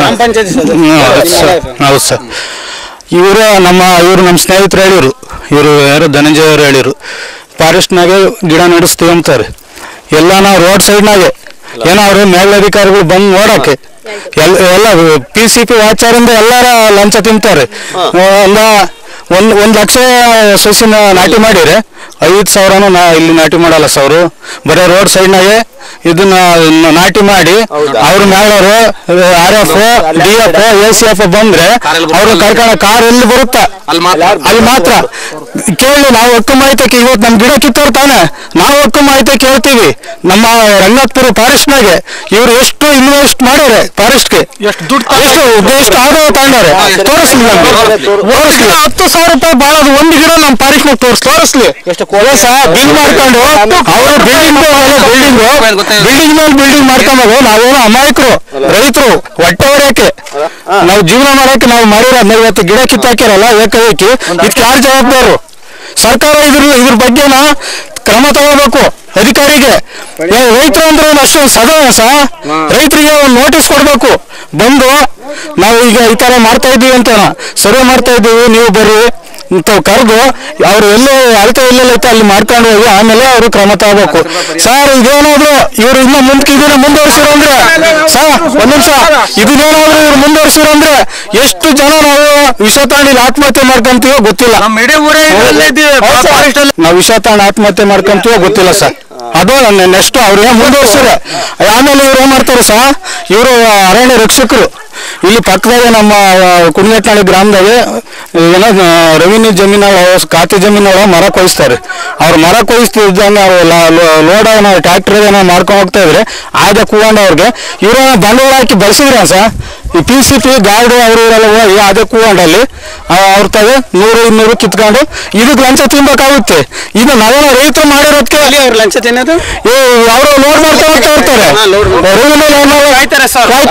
ಮನೆ ಹೌದು ಸರ್ ಇವರು ನಮ್ಮ ಇವರು ನಮ್ಮ ಸ್ನೇಹಿತರು ಹೇಳಿರು ಇವರು ಯಾರು ಧನಂಜಯ ಅವರು ಹೇಳಿರು ಫಾರೆಸ್ಟ್ನಾಗೆ ಗಿಡ ನಡೆಸ್ತೀವಿ ಅಂತಾರೆ ಎಲ್ಲ ನಾವು ರೋಡ್ ಸೈಡ್ನಾಗೆ ಏನೋ ಅವರು ಮೇಲಧಿಕಾರಿಗಳು ಬಂದು ನೋಡಕ್ಕೆ ಎಲ್ಲ ಎಲ್ಲ ಪಿ ಸಿ ಪಿ ವಾಚಾರಿಂದ ಎಲ್ಲರ ಲಂಚ ತಿಂತಾರೆ ಒಂದ ಒಂದ್ ಒಂದ್ ಲಕ್ಷ ಸಸಿನ ನಾಟಿ ಮಾಡಿದ್ರೆ ಐದು ಸಾವಿರನೂ ನಾ ಇಲ್ಲಿ ನಾಟಿ ಮಾಡಲ್ಲ ಸರ್ ಬರೀ ರೋಡ್ ಸೈಡ್ನಾಗೆ ಇದನ್ನ ನಾಟಿ ಮಾಡಿ ಅವ್ರ ಮೇಳವರು R F D F A C F ಬಂದ್ರೆ ಅವ್ರು ಕರ್ಕೊಂಡು ಕಾರ್ ಎಲ್ಲಿ ಬರುತ್ತಾ ಅಲ್ಲಿ ಮಾತ್ರ ಅಲ್ಲಿ ಮಾತ್ರ ಕೇಳಿ ನಾವು ಹಕ್ಕು ಮಾಹಿತಿ ಇವತ್ತು ನಮ್ ಗಿಡ ಕಿತ್ತವ್ರು ತಾನೆ ನಾವು ಹಕ್ಕು ಮಾಹಿತಿ ಕೇಳ್ತೀವಿ ನಮ್ಮ ರಂಗನಾಥ್ಪುರ ಫಾರೆಸ್ಟ್ನಾಗೆ ಇವ್ರು ಎಷ್ಟು ಇನ್ವೆಸ್ಟ್ ಮಾಡ್ಯಾರೆ ಫಾರೆಸ್ಟ್ಗೆ ಎಷ್ಟು ದುಡ್ಡು ಎಷ್ಟು ಎಷ್ಟು ಆದಾಯ ತಗೊಂಡಾರೆ ತೋರಿಸ್ಲಿ ನಮ್ಗೆ ತೋರಿಸ್ಲಿ ಹತ್ತು ಸಾವಿರ ರೂಪಾಯಿ ಬಾಳ ಒಂದು ಗಿಡ ನಮ್ಮ ಫಾರೆಸ್ಟ್ನಾಗ ತೋರಿಸ್ ತೋರಿಸ್ಲಿ ಎಷ್ಟು ಬಿಲ್ ಮಾಡ್ಕೊಂಡು ಅವರು ಬಿಲ್ಡಿಂಗ್ ಬಿಲ್ಡಿಂಗ್ ಬಿಲ್ಡಿಂಗ್ ಮೇಲೆ ಬಿಲ್ಡಿಂಗ್ ಮಾಡ್ಕೊಂಡಾಗ ನಾವೇನೋ ಅಮಾಯಕರು ರೈತರು ಹೊಟ್ಟೆ ಹೊಡ್ಯಕ್ಕೆ ನಾವು ಜೀವನ ಮಾಡಕ್ಕೆ ನಾವು ಮಾಡಿರೋದ್ನ ಇವತ್ತು ಗಿಡ ಕಿತ್ತಾಕಿರಲ್ಲ ಏಕಾಏಕಿ ಇದಕ್ಕೆ ಯಾರು ಜವಾಬ್ದಾರು ಸರ್ಕಾರ ಇದ್ರ ಇದ್ರ ಬಗ್ಗೆನ ಕ್ರಮ ತಗೋಬೇಕು ಅಧಿಕಾರಿಗೆ ಏ, ರೈತರು ಅಂದ್ರೆ ಏನು ಅಷ್ಟು ಸದಾ ರೈತರಿಗೆ ಒಂದು ನೋಟಿಸ್ ಕೊಡ್ಬೇಕು ಬಂದು ನಾವು ಈಗ ಈ ತರ ಮಾಡ್ತಾ ಇದೀವಿ ಅಂತ ಸರ್ವೆ ಮಾಡ್ತಾ ಇದ್ದೀವಿ ನೀವು ಬರ್ರಿ ಇಂಥವು ಕರೆದು ಅವ್ರು ಎಲ್ಲೇ ಅಳತೆ ಎಲ್ಲೆಲ್ಲ ಐತೆ ಅಲ್ಲಿ ಮಾಡ್ಕೊಂಡು ಹೋಗಿ ಆಮೇಲೆ ಅವರು ಕ್ರಮ ತಗೋಬೇಕು ಸರ್ ಇದೇನಾದ್ರು ಇವ್ರು ಇನ್ನ ಮುಂದಕ್ಕೆ ಇದನ್ನ ಮುಂದುವರಿಸಿರೋ ಅಂದ್ರೆ ಸರ್ ಒಂದ್ ನಿಮಿಷ ಇದನ್ನೇನಾದ್ರು ಇವ್ರು ಮುಂದುವರಿಸಿರೋ ಅಂದ್ರೆ ಎಷ್ಟು ಜನ ನಾವು ವಿಷ ತಾಂಡಿ ಆತ್ಮಹತ್ಯೆ ಮಾಡ್ಕೊಂತೀವೋ ಗೊತ್ತಿಲ್ಲ ನಾವು ವಿಷ ತಾಂಡ್ ಆತ್ಮಹತ್ಯೆ ಮಾಡ್ಕೊಂತೀವೋ ಗೊತ್ತಿಲ್ಲ ಸರ್ ಅದು ನೆಕ್ಸ್ಟ್ ಅವ್ರು ಏನ್ ಮುಂದುವರ್ಸಿದ್ರೆ ಆಮೇಲೆ ಇವ್ರು ಏನ್ ಮಾಡ್ತಾರೆ ಸರ್ ಇವರು ಅರಣ್ಯ ರಕ್ಷಕರು ಇಲ್ಲಿ ಪಕ್ಕದಾಗ ನಮ್ಮ ಕುಣಿಗಟ್ನಾಳಿ ಗ್ರಾಮದಾಗ ಏನೋ ರೆವಿನ್ಯೂ ಜಮೀನಾಳ ಖಾತೆ ಜಮೀನಾಳ ಮರ ಕೊಯ್ಸ್ತಾರೆ ಅವ್ರು ಮರ ಕೊಯ್ಸ್ತಿದ್ದಂಗೆ ಅವ್ರು ಲೋಡ್ ಏನೋ ಟ್ರ್ಯಾಕ್ಟರ್ ಏನೋ ಮಾಡ್ಕೊಂಡು ಹೋಗ್ತಾ ಇದ್ರೆ ಆದ ಕೂಗೊಂಡು ಅವ್ರಿಗೆ ಇವ್ರ ಬಂಡವಾಳ ಹಾಕಿ ಬಳಸಿದ್ರ ಸರ್ ಈ ಪಿ ಸಿ ಪಿ ಗಾರ್ಡ್ ಅವರು ಇವರೆಲ್ಲ ಹೋಗಿ ಅದೇ ಕೂಗೊಂಡಲ್ಲಿ ಅವ್ರ ತಗೆ ನೂರು ಇನ್ನೂರು ಕಿತ್ಕೊಂಡು ಇದಕ್ಕೆ ಲಂಚ ತಿನ್ಬೇಕಾಗುತ್ತೆ ಇದು ನಾವೇನೋ ರೈತರು ಮಾಡಿರೋದಕ್ಕೆ ಅವ್ರು ಲಂಚ ತಿನ್ನೋದು ಅವರು ಲೋಡ್ ಮಾಡ್ತಾ ಹೋಗ್ತಾ ಇರ್ತಾರೆ ಕಾಯ್ತಾರೆ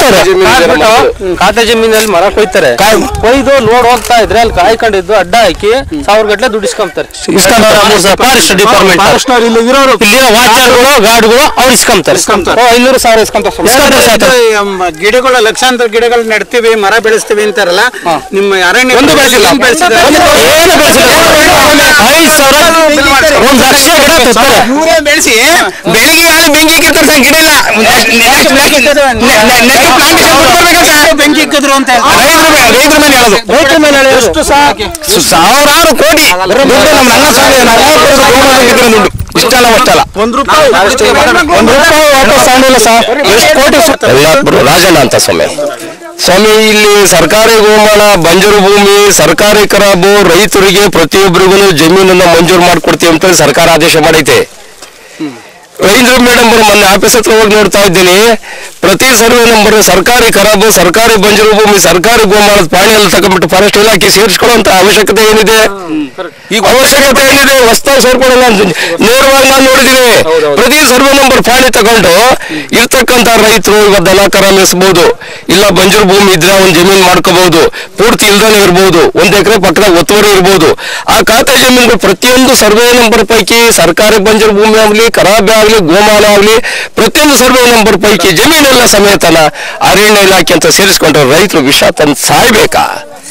ಖಾತೆ ಜಮೀನಲ್ಲಿ ಮರ ಕೊಯ್ತಾರೆ ಕೊಯ್ದು ಲೋಡ್ ಹೋಗ್ತಾ ಇದ್ರೆ ಅಲ್ಲಿ ಕಾಯ್ಕೊಂಡಿದ್ದು ಅಡ್ಡ ಹಾಕಿ ಸಾವಿರ ಗಟ್ಲೆ ದುಡ್ಡು ಇಸ್ಕೊಂತಾರೆ ಫಾರೆಸ್ಟ್ ಡಿಪಾರ್ಟ್ಮೆಂಟ್ ಫಾರೆಸ್ಟ್ನವ್ರು ಇಲ್ಲಿ ಇರೋರು ಇಲ್ಲಿರೋ ವಾಚರ್ಗಳು ಗಾರ್ಡ್ಗಳು ಅವ್ರು ಇಸ್ಕೊಂತಾರೆ ಓ, ಐನೂರು ಸಾವಿರ ಇಸ್ಕೊಂತಾರೆ ಗಿಡಗಳು ಲಕ್ಷಾಂತರ ಗಿಡಗಳು ನೆಡ್ತೀವಿ ಮರ ಬೆಳೆಸ್ತೀವಿ ಅಂತಾರಲ್ಲ ನಿಮ್ಮ ಅರಣ್ಯ ಒಂದು ಬೆಳೆಸಿಲ್ಲ ಏನ್ ಬೆಳೆಸಿದ್ದಾರೆ? ಏನು ಬೆಳೆಸಿಲ್ಲ ಐದು ಸಾವಿರ ಒಂದು ಲಕ್ಷ ಗಿಡ ತೆಗ್ತಾರೆ. ಇವರೇ ಬೆಳೆಸಿ ಬೆಳಿಗ್ಗೆ ಆದ್ರೆ ಬೆಂಕಿ ಕಿತ್ತರೆ ಸಹ ಗಿಡ ಇಲ್ಲ ಬೆಂಕಿ ಇಕ್ಕಿದ್ರು ಅಂತ ರೈತರ ಮೇಲೆ ರೈತರ ಮೇಲೆ ಹೇಳೋದು ರೈತರ ಮೇಲೆ ಹೇಳೋದು ಎಷ್ಟು ಸಾವಿರಾರು ಕೋಟಿ ದುಡ್ಡು ನಮ್ಮ ನನ್ನ ಸ್ವಾಮಿ ನಾವು ಯಾಕೆ ಗೋಮಾತೆ ಇದ್ರೆ ದುಡ್ಡು ಇಷ್ಟಲ್ಲ ಅಷ್ಟಲ್ಲ ಒಂದ್ ರೂಪಾಯಿ ಒಂದು ರೂಪಾಯಿ ವಾಪಸ್ ತಗೊಂಡಿಲ್ಲ ಸರ್ ಎಷ್ಟು ಕೋಟಿ ಎಲ್ಲಾಪುರ ರಾಜಣ್ಣ ಅಂತ ಸ್ವಾಮಿ ಸ್ವಾಮಿ ಇಲ್ಲಿ ಸರ್ಕಾರಿ ಗೋಮಾಳ ಬಂಜರು ಭೂಮಿ ಸರ್ಕಾರಿ ಖರಾಬು ರೈತರಿಗೆ ಪ್ರತಿಯೊಬ್ಬರಿಗೂ ಜಮೀನನ್ನ ಮಂಜೂರು ಮಾಡ್ಕೊಡ್ತೀವಿ ಅಂತ ಸರ್ಕಾರ ಆದೇಶ ಮಾಡೈತೆ ರವೀಂದ್ರ ಮೇಡಮ್ ಅವರು ಮೊನ್ನೆ ಆಫೀಸ್ ಹತ್ರ ಹೋಗಿ ನೋಡ್ತಾ ಇದ್ದೀನಿ ಪ್ರತಿ ಸರ್ವೆ ನಂಬರ್ ಸರ್ಕಾರಿ ಖರಾಬು ಸರ್ಕಾರಿ ಬಂಜರು ಭೂಮಿ ಸರ್ಕಾರಿ ಗೋಮಾಳದ ಪಾಣಿ ಎಲ್ಲ ತಗೊಂಡ್ಬಿಟ್ಟು ಫಾರೆಸ್ಟ್ ಇಲಾಖೆ ಸೇರಿಸ್ಕೊಳ್ಳುವಂತ ಅವಶ್ಯಕತೆ ಏನಿದೆ ಈಗ ಅವಶ್ಯಕತೆ ಏನಿದೆ ಹೊಸ್ತಾಗಿ ಸೇರ್ಕೊಳ್ಳಲ್ಲ ಅಂತ ನೇರವಾಗಿ ನಾನು ನೋಡಿದ್ದೀನಿ ಪ್ರತಿ ಸರ್ವೆ ನಂಬರ್ ಪಾಣಿ ತಗೊಂಡು ಇರ್ತಕ್ಕಂತ ರೈತರು ಇವತ್ತು ದನ ಕರ ಮೇಯಿಸಬಹುದು ಇಲ್ಲ ಬಂಜರು ಭೂಮಿ ಇದ್ರೆ ಒಂದು ಜಮೀನ್ ಮಾಡ್ಕೋಬಹುದು ಪೂರ್ತಿ ಇಲ್ದಾನೆ ಇರ್ಬೋದು ಒಂದ್ ಎಕರೆ ಪಕ್ಕದಾಗ ಒತ್ತುವರಿ ಇರ್ಬೋದು ಆ ಖಾತೆ ಜಮೀನುಗಳು ಪ್ರತಿಯೊಂದು ಸರ್ವೆ ನಂಬರ್ ಪೈಕಿ ಸರ್ಕಾರಿ ಬಂಜರು ಭೂಮಿ ಆಗ್ಲಿ ಖರಾಬೆ ಆಗ್ಲಿ ಆಗ್ಲಿ ಗೋಮಾಳ ಆಗ್ಲಿ ಪ್ರತಿಯೊಂದು ಸರ್ವೆ ನಂಬರ್ ಪೈಕಿ ಜಮೀನೆಲ್ಲ ಸಮೇತನ ಅರಣ್ಯ ಇಲಾಖೆ ಅಂತ ಸೇರಿಸ್ಕೊಂಡ್ರೆ ರೈತರು ವಿಷ ತಂದು ಸಾಯ್ಬೇಕಾ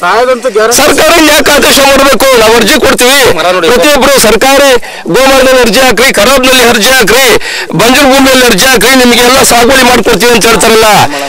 ಸರ್ಕಾರ ಯಾಕೆ ಆದೇಶ ಮಾಡಬೇಕು ನಾವು ಅರ್ಜಿ ಕೊಡ್ತೀವಿ ಪ್ರತಿಯೊಬ್ರು ಸರ್ಕಾರಿ ಗೋಮಾಳದಲ್ಲಿ ಅರ್ಜಿ ಹಾಕ್ರಿ ಖರಾಬ್ನಲ್ಲಿ ಅರ್ಜಿ ಹಾಕ್ರಿ ಬಂಜರು ಭೂಮಿಯಲ್ಲಿ ಅರ್ಜಿ ಹಾಕ್ರಿ ನಿಮ್ಗೆಲ್ಲ ಸಾಗುವಳಿ ಮಾಡ್ಕೊಡ್ತೀವಿ ಅಂತ ಹೇಳ್ತಾರಲ್ಲ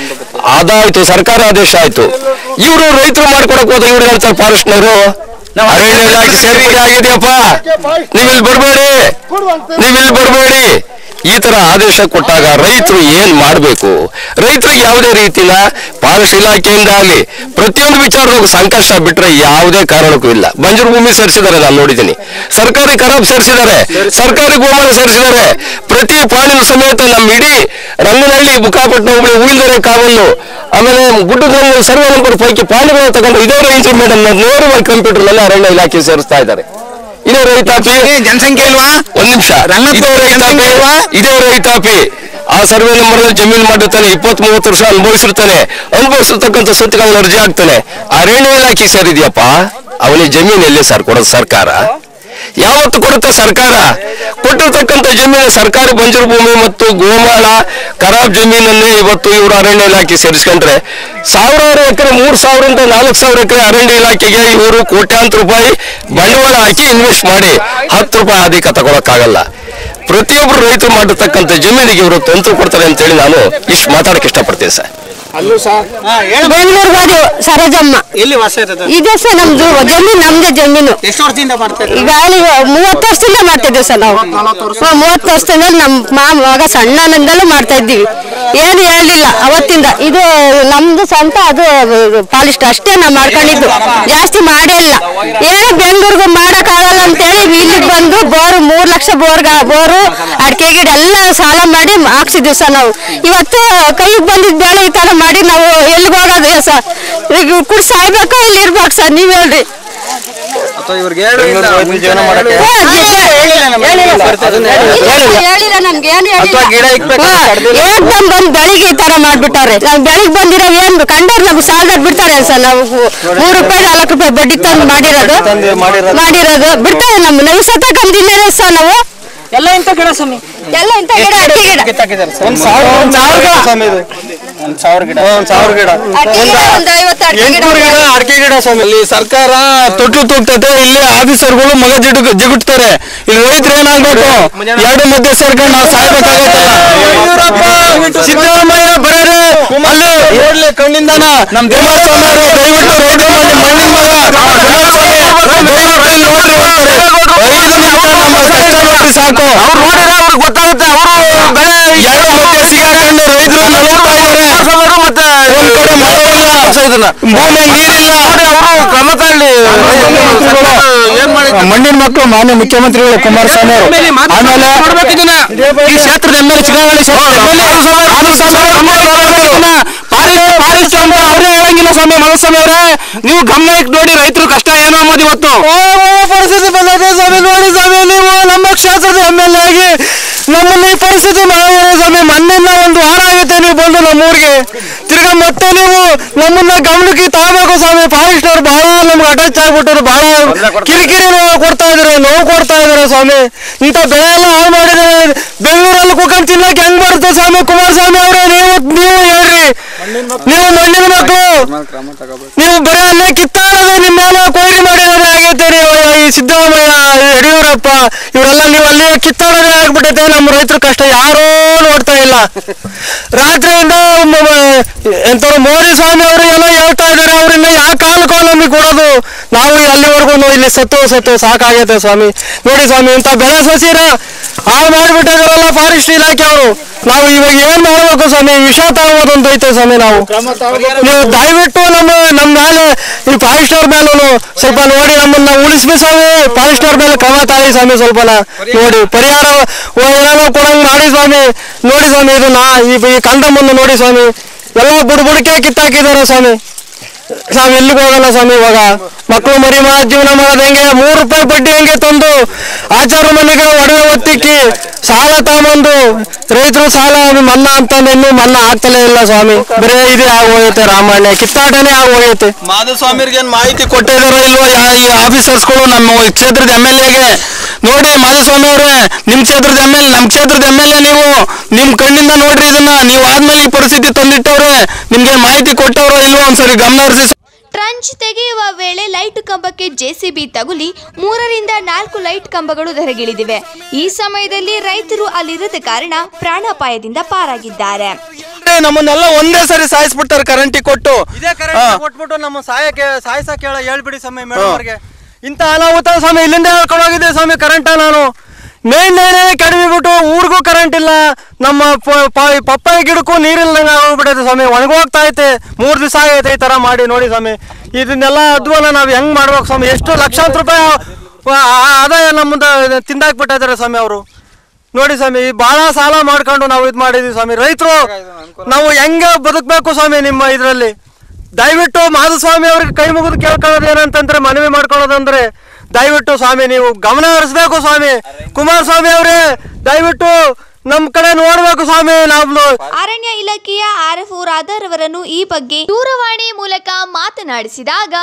ಅದಾಯ್ತು ಸರ್ಕಾರ ಆದೇಶ ಆಯ್ತು ಇವರು ರೈತರು ಮಾಡ್ಕೊಡಕ್ ಹೋದ ಇವ್ರು ಹೇಳ್ತಾರೆ ಫಾರೆಸ್ಟ್ನವರು ಅರಣ್ಯ ಇಲಾಖೆ ಸೇರ್ಪಡೆ ಆಗಿದೆಯಪ್ಪ ನೀವಿಲ್ಲಿ ಬರ್ಬೇಡಿ ನೀವಿಲ್ಲಿ ಬರ್ಬೇಡಿ ಈ ತರ ಆದೇಶ ಕೊಟ್ಟಾಗ ರೈತರು ಏನ್ ಮಾಡ್ಬೇಕು ರೈತರಿಗೆ ಯಾವುದೇ ರೀತಿನ ಫಾರೆಸ್ಟ್ ಇಲಾಖೆಯಿಂದ ಆಗಲಿ ಪ್ರತಿಯೊಂದು ವಿಚಾರದಾಗ ಸಂಕಷ್ಟ ಬಿಟ್ರೆ ಯಾವುದೇ ಕಾರಣಕ್ಕೂ ಇಲ್ಲ ಬಂಜರು ಭೂಮಿ ಸೇರಿಸಿದ್ದಾರೆ ನಾನು ನೋಡಿದ್ದೀನಿ ಸರ್ಕಾರಿ ಖರಾಬ್ ಸೇರಿಸಿದ್ದಾರೆ ಸರ್ಕಾರಿ ಗೋಮಾಳ ಸೇರಿಸಿದ್ದಾರೆ ಪ್ರತಿ ಪಾಣಿನ ಸಮೇತ ನಮ್ಮ ಇಡೀ ರಂಗನಹಳ್ಳಿ ಬುಕ್ಕಾಪಟ್ಟಣ ಹೋಬಳಿ ಉಳಿದರೆ ಕಾವಲು ಆಮೇಲೆ ಗುಡ್ಡದಲ್ಲಿ ಸರ್ವೆ ನಂಬರ್ ಪೈಕಿ ಪಾಣಿಗಳನ್ನ ತಗೊಂಡು ಇದೇ ರೈತರು ಮೇಡಮ್ ನೇರವಾಗಿ ಕಂಪ್ಯೂಟರ್ ನಲ್ಲಿ ಅರಣ್ಯ ಇಲಾಖೆ ಸೇರಿಸ್ತಾ ಇದ್ದಾರೆ ಇದೇ ರೈತಾಪಿ ಜನಸಂಖ್ಯೆ ಇಲ್ವಾ ಒಂದ್ ನಿಮಿಷ ಇದೇ ರೈತಾಪಿ ಇದೇ ರೈತಾಪಿ ಆ ಸರ್ವೆ ನಂಬರ್ ಜಮೀನು ಮಾಡಿರ್ತಾನೆ ಇಪ್ಪತ್ತ್ ಮೂವತ್ತು ವರ್ಷ ಅನುಭವಿಸಿರ್ತಾನೆ ಅನುಭವಿಸಿರ್ತಕ್ಕಂಥ ಸ್ವತ್ತುಗಳನ್ನ ಅರ್ಜಿ ಹಾಕ್ತಾನೆ ಅರಣ್ಯ ಇಲಾಖೆ ಸೇರಿದ್ಯಪ್ಪ ಅವನಿಗೆ ಜಮೀನು ಎಲ್ಲಿ ಸರ್ ಕೊಡೋದು ಸರ್ಕಾರ ಯಾವತ್ತು ಕೊಡುತ್ತೆ ಸರ್ಕಾರ ಕೊಟ್ಟಿರ್ತಕ್ಕಂಥ ಜಮೀನು ಸರ್ಕಾರಿ ಬಂಜರು ಭೂಮಿ ಮತ್ತು ಗೋಮಾಳ ಖರಾಬ್ ಜಮೀನನ್ನೇ ಇವತ್ತು ಇವರು ಅರಣ್ಯ ಇಲಾಖೆ ಸೇರಿಸ್ಕೊಂಡ್ರೆ ಸಾವಿರಾರು ಎಕರೆ ಮೂರ್ ಸಾವಿರದಿಂದ ನಾಲ್ಕು ಸಾವಿರ ಎಕರೆ ಅರಣ್ಯ ಇಲಾಖೆಗೆ ಇವರು ಕೋಟ್ಯಾಂತರ ರೂಪಾಯಿ ಬಂಡವಾಳ ಹಾಕಿ ಇನ್ವೆಸ್ಟ್ ಮಾಡಿ ಹತ್ತು ರೂಪಾಯಿ ಅಧಿಕ ತಗೊಳಕ್ಕಾಗಲ್ಲ ಪ್ರತಿಯೊಬ್ಬರು ರೈತರು ಮಾಡಿರ್ತಕ್ಕಂಥ ಜಮೀನಿಗೆ ಇವರು ತಂತು ಕೊಡ್ತಾರೆ ಅಂತೇಳಿ ನಾನು ಇಷ್ಟು ಮಾತಾಡಕ್ಕೆ ಇಷ್ಟಪಡ್ತೀನಿ ಸರ್ ಅಲ್ಲೂ ಸಹ ಬೆಂಗಳೂರು ಹೋಗಿ ಸರೋಜಮ್ಮ ಎಲ್ಲಿ ವಾಸ ಇರೋದು ಇದೆ ಸರ್ ನಮ್ದು ಜಮೀನು ನಮ್ದೇ ಜಮೀನು ಎಷ್ಟು ವರ್ಷದಿಂದ ಮಾಡ್ತಾ ಇದ್ದೀರಿ? ಈಗ ಅಲ್ಲಿ ಮೂವತ್ತು ವರ್ಷದಿಂದ ಮಾಡ್ತಿದ್ದೀವಿ ಸರ್ ನಾವು ಹಾ, ಮೂವತ್ತು ವರ್ಷದಿಂದ ನಮ್ಮ ಮಾಮ ಮಗ ಸಣ್ಣನಿಂದಲೂ ಮಾಡ್ತಾ ಇದ್ದೀವಿ ಏನು ಹೇಳಲಿಲ್ಲ ಅವತ್ತಿಂದ ಇದು ನಮ್ದು ಸ್ವಂತ ಅದು ಪಾಲಿಸ್ಟ್ ಅಷ್ಟೇ ನಾವು ಮಾಡ್ಕೊಂಡಿದ್ದು ಜಾಸ್ತಿ ಮಾಡೇ ಇಲ್ಲ ಏನು ಬೆಂಗಳೂರಿಗೆ ಮಾಡೋಕ್ಕಾಗಲ್ಲ ಅಂತೇಳಿ ಇಲ್ಲಿಗೆ ಬಂದು ಬೋರು ಮೂರು ಲಕ್ಷ ಬೋರ್ಗ ಬೋರು ಅಡಿಕೆ ಗಿಡ ಎಲ್ಲ ಸಾಲ ಮಾಡಿ ಹಾಕ್ಸಿದ್ವಿ ಸರ್ ನಾವು ಇವತ್ತು ಕೈಗೆ ಬಂದಿದ್ದ ಬೇಳೆ ಈ ಥರ ಮಾಡಿ ನಾವು ಎಲ್ಲಿಗೆ ಹೋಗೋದು ಸರ್ ಈಗ ಕುಡ್ ಸಾಯ್ಬೇಕು ಇಲ್ಲಿ ಇರ್ಬೇಕು ಸರ್ ನೀವು ಹೇಳ್ರಿ ಹೇಳಿಲ್ಲ ನಮ್ಗೆ ಏನು ಏನ್ ಬಂದ್ ಬೆಳಿಗ್ಗೆ ಈ ತರ ಮಾಡ್ಬಿಟ್ಟಾರೆ ನಾವ್ ಬೆಳಿಗ್ಗೆ ಬಂದಿರೋ ಏನ್ ಕಂಡವ್ರು ನಮ್ಗೆ ಸಾಲದಾಗ ಬಿಡ್ತಾರೆ ಸರ್ ನಾವು ಮೂರು ರೂಪಾಯಿ ನಾಲ್ಕು ರೂಪಾಯಿ ಬಡ್ಡಿ ತಂದು ಮಾಡಿರೋದು ಮಾಡಿರೋದು ಬಿಡ್ತಾರೆ ನಮ್ಮ ನಾವು ಸತಕಂದಿಲ್ಲ ಸರ್ ನಾವು ಎಲ್ಲ ಇಂಥ ಗಿಡ ಸ್ವಾಮಿ ಎಲ್ಲ ಇಂಥ ಗಿಡ ಅಡಿಕೆ ಗಿಡ ಒಂದ್ ಸಾವಿರ ಒಂದ್ ಸಾವಿರ ಗಿಡ ಸ್ವಾಮಿ ಇದು ಒಂದ್ ಸಾವಿರ ಗಿಡ ಒಂದ್ ಸಾವಿರ ಗಿಡ ಅಡಿಕೆ ಗಿಡ ಒಂದು ಐವತ್ತು ಅಡಿಕೆ ಗಿಡ ಎಂಟ್ನೂರು ಗಿಡ ಅಡಿಕೆ ಗಿಡ ಸ್ವಾಮಿ ಇಲ್ಲಿ ಸರ್ಕಾರ ತೊಟ್ಟು ತೂಗ್ತದೆ ಇಲ್ಲಿ ಆಫೀಸರ್ಗಳು ಮಗ ಜಿಡು ಜಿಗುಟ್ತಾರೆ ಇಲ್ಲಿ ರೈತರು ಏನಾಗ್ಬೇಕು ಎರಡು ಮಧ್ಯೆ ಸೇರ್ಕೊಂಡು ನಾವು ಸಾಯ್ಬೇಕಾಗತ್ತಲ್ಲ ಸಿದ್ದರಾಮಯ್ಯ ಬರೋರು ಅಲ್ಲಿ ನೋಡ್ಲಿ ಕಣ್ಣಿಂದನ ನಮ್ ಕುಮಾರಸ್ವಾಮಿ ಅವರು ದಯವಿಟ್ಟು ರೋಡ್ ಮಾಡಿ ಮಣ್ಣಿನ ಮಗ ಕುಮಾರಸ್ವಾಮಿ ದಯವಿಟ್ಟು ಇಲ್ಲಿ ನೋಡ್ರಿ ಅಂತಾರೆ. ಐದು ನಿಮಿಷ ನಮ್ಮ ಕಷ್ಟ ನೋಡ್ರಿ ಸಾಕು ಅವ್ರು ನೋಡಿದ್ರೆ ಅವ್ರಿಗೆ ಗೊತ್ತಾಗುತ್ತೆ ಅವರು ಬೆಳೆ ಎರಡು ಮಧ್ಯೆ ಸಿಗಾಕೊಂಡು ರೈತರು ನಲವತ್ತಾ ಇದ್ದಾರೆ ಮತ್ತೆ ಒಂದ್ ಕಡೆ ಮಳೆ ಇಲ್ಲ ಇದನ್ನ ಭೂಮಿ ನೀರಿಲ್ಲ ಅವರು ಕ್ರಮ ತಗೊಳ್ಳಿ ಮಣ್ಣಿನ ಮಕ್ಕಳು ಮಾನ್ಯ ಮುಖ್ಯಮಂತ್ರಿಗಳು ಕುಮಾರಸ್ವಾಮಿ ಅವರು ಆಮೇಲೆ ಈ ಕ್ಷೇತ್ರದ ಎಮ್ ಎಲ್ ಚುನಾವಣೆ ಪಾರಿಸ್ ಅಂತ ಅವರೇ ಹೇಳಂಗಿಲ್ಲ ಸ್ವಾಮಿ ಮನಸ್ವಾಮಿ ಅವರೇ ನೀವು ಗಮನ ಇಟ್ಟು ನೋಡಿ ರೈತರು ಕಷ್ಟ ಏನು ಅನ್ನೋದು ಇವತ್ತು ಪರಿಸ್ಥಿತಿ ಬಂದಿದೆ ಸ್ವಾಮಿ ನೋಡಿ ಸ್ವಾಮಿ ನೀವು ನಮ್ಮ ಕ್ಷೇತ್ರದ ಎಮ್ ಎಲ್ ಎ ಆಗಿ ನಮ್ಮಲ್ಲಿ ಈ ಪರಿಸ್ಥಿತಿ ಮಾಡಿದ್ರೆ ಸ್ವಾಮಿ ಮೊನ್ನೆಲ್ಲ ಒಂದು ವಾರ ಆಗುತ್ತೆ ನೀವು ಬಂದು ನಮ್ಮೂರಿಗೆ ತಿರ್ಗಾ ಮತ್ತೆ ನೀವು ನಮ್ಮನ್ನ ಗಮನಕ್ಕೆ ತಗೋಬೇಕು ಸ್ವಾಮಿ ಫಾರೆಸ್ಟ್ ಅವ್ರು ಬಹಳ ನಮ್ಗೆ ಅಟ್ಯಾಚ್ ಆಗ್ಬಿಟ್ಟರು ಬಹಳ ಕಿರಿಕಿರಿ ನೋವು ಕೊಡ್ತಾ ಇದಾರೆ ನೋವು ಕೊಡ್ತಾ ಇದಾರೆ ಸ್ವಾಮಿ ಇಂಥ ಬೆಳೆ ಎಲ್ಲ ಹಾಳು ಮಾಡಿದ್ರೆ ಬೆಂಗಳೂರಲ್ಲಿ ಕುತ್ಕೊಂಡು ತಿನ್ನಕ್ಕೆ ಹೆಂಗ್ ಬರುತ್ತೆ ಸ್ವಾಮಿ ಕುಮಾರಸ್ವಾಮಿ ಅವರೇ ನೀವು ನೀವು ಹೇಳ್ರಿ ನೀವು ಮಣ್ಣಿನ ಮಕ್ಕಳು ನೀವು ಬರೀ ಅಲ್ಲೇ ಕಿತ್ತಾಡೋದು ನಿಮ್ಮೆಲ್ಲ ಕೊಯ್ಲಿ ಮಾಡಿರೋದೇ ಆಗೈತೆ ನೀವು ಈ ಸಿದ್ದರಾಮಯ್ಯ ಯಡಿಯೂರಪ್ಪ ಇವರೆಲ್ಲ ನೀವು ಅಲ್ಲಿ ಕಿತ್ತಾಡೋದೇ ಆಗ್ಬಿಟ್ಟೈತೆ ನಮ್ಮ ರೈತರ ಕಷ್ಟ ಯಾರೂ ನೋಡ್ತಾ ಇಲ್ಲ ರಾತ್ರಿಯಿಂದ ಮ- ಮ- ಎಂತವ್ರು ಮೋದಿ ಸ್ವಾಮಿ ಅವರು ಎಲ್ಲ ಹೇಳ್ತಾ ಇದಾರೆ ಅವರಿಂದ ಯಾವ ಕಾಲಕ್ಕೂ ನಮಗೆ ಕೊಡೋದು ನಾವು ಅಲ್ಲಿವರೆಗೂ ಇಲ್ಲಿ ಸತ್ತು ಸತ್ತು ಸಾಕಾಗೈತೆ ಸ್ವಾಮಿ ನೋಡಿ ಸ್ವಾಮಿ ಇಂಥ ಬೆಳೆ ಸಸಿರ ಹಾಳು ಮಾಡಿಬಿಟ್ಟಿದಾರಲ್ಲ ಫಾರೆಸ್ಟ್ ಇಲಾಖೆ ಅವರು ನಾವು ಇವಾಗ ಏನ್ ಮಾಡ್ಬೇಕು ಸ್ವಾಮಿ ವಿಷ ತಗೋದು ಅಂತ ಐತೆ ಸ್ವಾಮಿ ನಾವು ನೀವು ದಯವಿಟ್ಟು ನಮ್ಮ ನಮ್ಮ ಮೇಲೆ ಈ ಫಾರೆಸ್ಟ್ ಅವ್ರ ಮೇಲೂ ಸ್ವಲ್ಪ ನೋಡಿ ನಮ್ಮನ್ನ ಉಳಿಸ್ಬಿ ಸ್ವಾಮಿ ಫಾರೆಸ್ಟ್ ಅವ್ರ ಮೇಲೆ ಕ್ರಮ ತಾಳಿ ಸ್ವಾಮಿ ಸ್ವಲ್ಪ ನೋಡಿ ಪರಿಹಾರ ಏನಾದ್ರು ಕೊಡಂಗ್ ಮಾಡಿ ಸ್ವಾಮಿ ನೋಡಿ ಸ್ವಾಮಿ ಇದು ನಾ ಈ ಈ ಕಂಡ ಮುಂದೆ ನೋಡಿ ಸ್ವಾಮಿ ಎಲ್ಲ ಬುಡ ಬುಡಕೆ ಕಿತ್ತಾಕಿದ್ದಾರೆ ಸ್ವಾಮಿ ನಾವ್ ಎಲ್ಲಿಗೆ ಹೋಗಲ್ಲ ಸ್ವಾಮಿ ಇವಾಗ ಮಕ್ಕಳು ಮರಿ ಮಾ ಜೀವನ ಮಾಡೋದು ಹೆಂಗೆ ಮೂರು ರೂಪಾಯಿ ಬಡ್ಡಿ ಹೆಂಗೆ ತಂದು ಆಚಾರ ಮನೆಗೆ ಒಡವೆ ಒತ್ತಿಕ್ಕಿ ಸಾಲ ತಗೊಂಬಂದು ರೈತರು ಸಾಲ ಮನ್ನಾ ಅಂತಂದ್ರೆ ಇನ್ನೂ ಮನ್ನಾ ಆಗ್ತಲೇ ಇಲ್ಲ ಸ್ವಾಮಿ ಬರೇ ಇದೇ ಆಗೋಗೈತೆ ರಾಮಾಯಣ ಕಿತ್ತಾಟನೇ ಆಗೋಗೈತೆ ಮಾಧುಸ್ವಾಮಿಗೆ ಏನ್ ಮಾಹಿತಿ ಕೊಟ್ಟಿದಾರೋ ಇಲ್ವೋ ಯಾ- ಈ ಆಫೀಸರ್ಸ್ಗಳು ನಮ್ಮ ಕ್ಷೇತ್ರದ ಎಮ್ ಎಲ್ ಎಗೆ ನೋಡಿ ಮಾಧುಸ್ವಾಮಿ ಅವರೇ ನಿಮ್ ಕ್ಷೇತ್ರದ ಎಮ್ ಎಲ್ ನಮ್ ಕ್ಷೇತ್ರದ ಎಮ್ ಎಲ್ ಎ ನೀವು ನಿಮ್ ಕಣ್ಣಿಂದ ನೋಡ್ರಿ ಇದನ್ನ ನೀವು ಆದ್ಮೇಲೆ ಈ ಪರಿಸ್ಥಿತಿ ತಂದಿಟ್ಟವ್ರೆ ನಿಮ್ಗೆ ಮಾಹಿತಿ ಕೊಟ್ಟವ್ರೋ ಇಲ್ವೋ ಒಂದ್ಸರಿ ಗಮನ ಹರಿಸಿ ಟ್ರಂಚ್ ತೆಗೆಯುವ ವೇಳೆ ಲೈಟ್ ಕಂಬಕ್ಕೆ ಜೆಸಿಬಿ ತಗುಲಿ ಮೂರರಿಂದ ನಾಲ್ಕು ಲೈಟ್ ಕಂಬಗಳು ಧರೆಗಿಳಿದಿವೆ ಈ ಸಮಯದಲ್ಲಿ ರೈತರು ಅಲ್ಲಿರದ ಕಾರಣ ಪ್ರಾಣಾಪಾಯದಿಂದ ಪಾರಾಗಿದ್ದಾರೆ ನಮ್ಮನ್ನೆಲ್ಲ ಒಂದೇ ಸರಿ ಸಾಯಿಸ್ಬಿಡ್ತಾರೆ ಕರೆಂಟಿಗೆ ಕೊಟ್ಟು ಇದೇ ಕರೆಂಟ್ ಕೊಟ್ಬಿಟ್ಟು ನಮ್ಮ ಸಹಾಯಕ್ಕೆ ಸಾಯಿಸಕ್ಕೆ ಹೇಳ ಹೇಳ್ಬಿಡಿ ಸ್ವಾಮಿ ಮೇಡಮ್ ಅವ್ರಿಗೆ ಇಂಥ ಅನಾಹುತ ಸ್ವಾಮಿ ಇಲ್ಲಿಂದ ಹೇಳ್ಕೊಂಡು ಹೋಗಿದ್ದೆ ಸ್ವಾಮಿ ಕರೆಂಟ್ ನಾನು ಮೇನ್ ಲೈನೇ ಕಡಿಮೆ ಬಿಟ್ಟು ಊರಿಗೂ ಕರೆಂಟ್ ಇಲ್ಲ ನಮ್ಮ ಪ- ಪ- ಪಪ್ಪಾಯ ಗಿಡಕ್ಕೂ ನೀರಿಲ್ದಂಗೆ ಆಗೋಗ್ಬಿಟ್ಟೈತೆ ಸ್ವಾಮಿ ಒಣಗೋಗ್ತಾ ಐತೆ ಮೂರು ದಿವಸ ಆಗೈತೆ ಈ ಥರ ಮಾಡಿ ನೋಡಿ ಸ್ವಾಮಿ ಇದನ್ನೆಲ್ಲ ಅಧ್ವಾನ ನಾವು ಹೆಂಗ್ ಮಾಡ್ಬೇಕು ಸ್ವಾಮಿ ಎಷ್ಟು ಲಕ್ಷಾಂತರ ರೂಪಾಯಿ ಆ- ಆ- ಆದಾಯ ನಮ್ಮದ ತಿಂದಾಕ್ಬಿಟ್ಟಿದ್ದಾರೆ ಸ್ವಾಮಿ ಅವರು ನೋಡಿ ಸ್ವಾಮಿ ಬಹಳ ಸಾಲ ಮಾಡ್ಕೊಂಡು ನಾವು ಇದು ಮಾಡಿದ್ವಿ ಸ್ವಾಮಿ ರೈತರು ನಾವು ಹೆಂಗೆ ಬದುಕಬೇಕು ಸ್ವಾಮಿ ನಿಮ್ಮ ಇದರಲ್ಲಿ ದಯವಿಟ್ಟು ಮಾಧುಸ್ವಾಮಿ ಅವ್ರಿಗೆ ಕೈ ಮುಗಿದು ಕೇಳ್ಕೊಳ್ಳೋದು ಏನಂತಂದ್ರೆ ಮನವಿ ಮಾಡ್ಕೊಳ್ಳೋದಂದ್ರೆ ದಯವಿಟ್ಟು ಸ್ವಾಮಿ ನೀವು ಗಮನ ಹರಿಸ್ಬೇಕು ಸ್ವಾಮಿ ಕುಮಾರಸ್ವಾಮಿ ಅವರೇ ದಯವಿಟ್ಟು ನಮ್ ಕಡೆ ನೋಡ್ಬೇಕು ಸ್ವಾಮಿ ನಮ್ದು ಅರಣ್ಯ ಇಲಾಖೆಯ ಆರ್ ಎಫ್ ರಾಧಾರ್ ಅವರನ್ನು ಈ ಬಗ್ಗೆ ದೂರವಾಣಿ ಮೂಲಕ ಮಾತನಾಡಿಸಿದಾಗ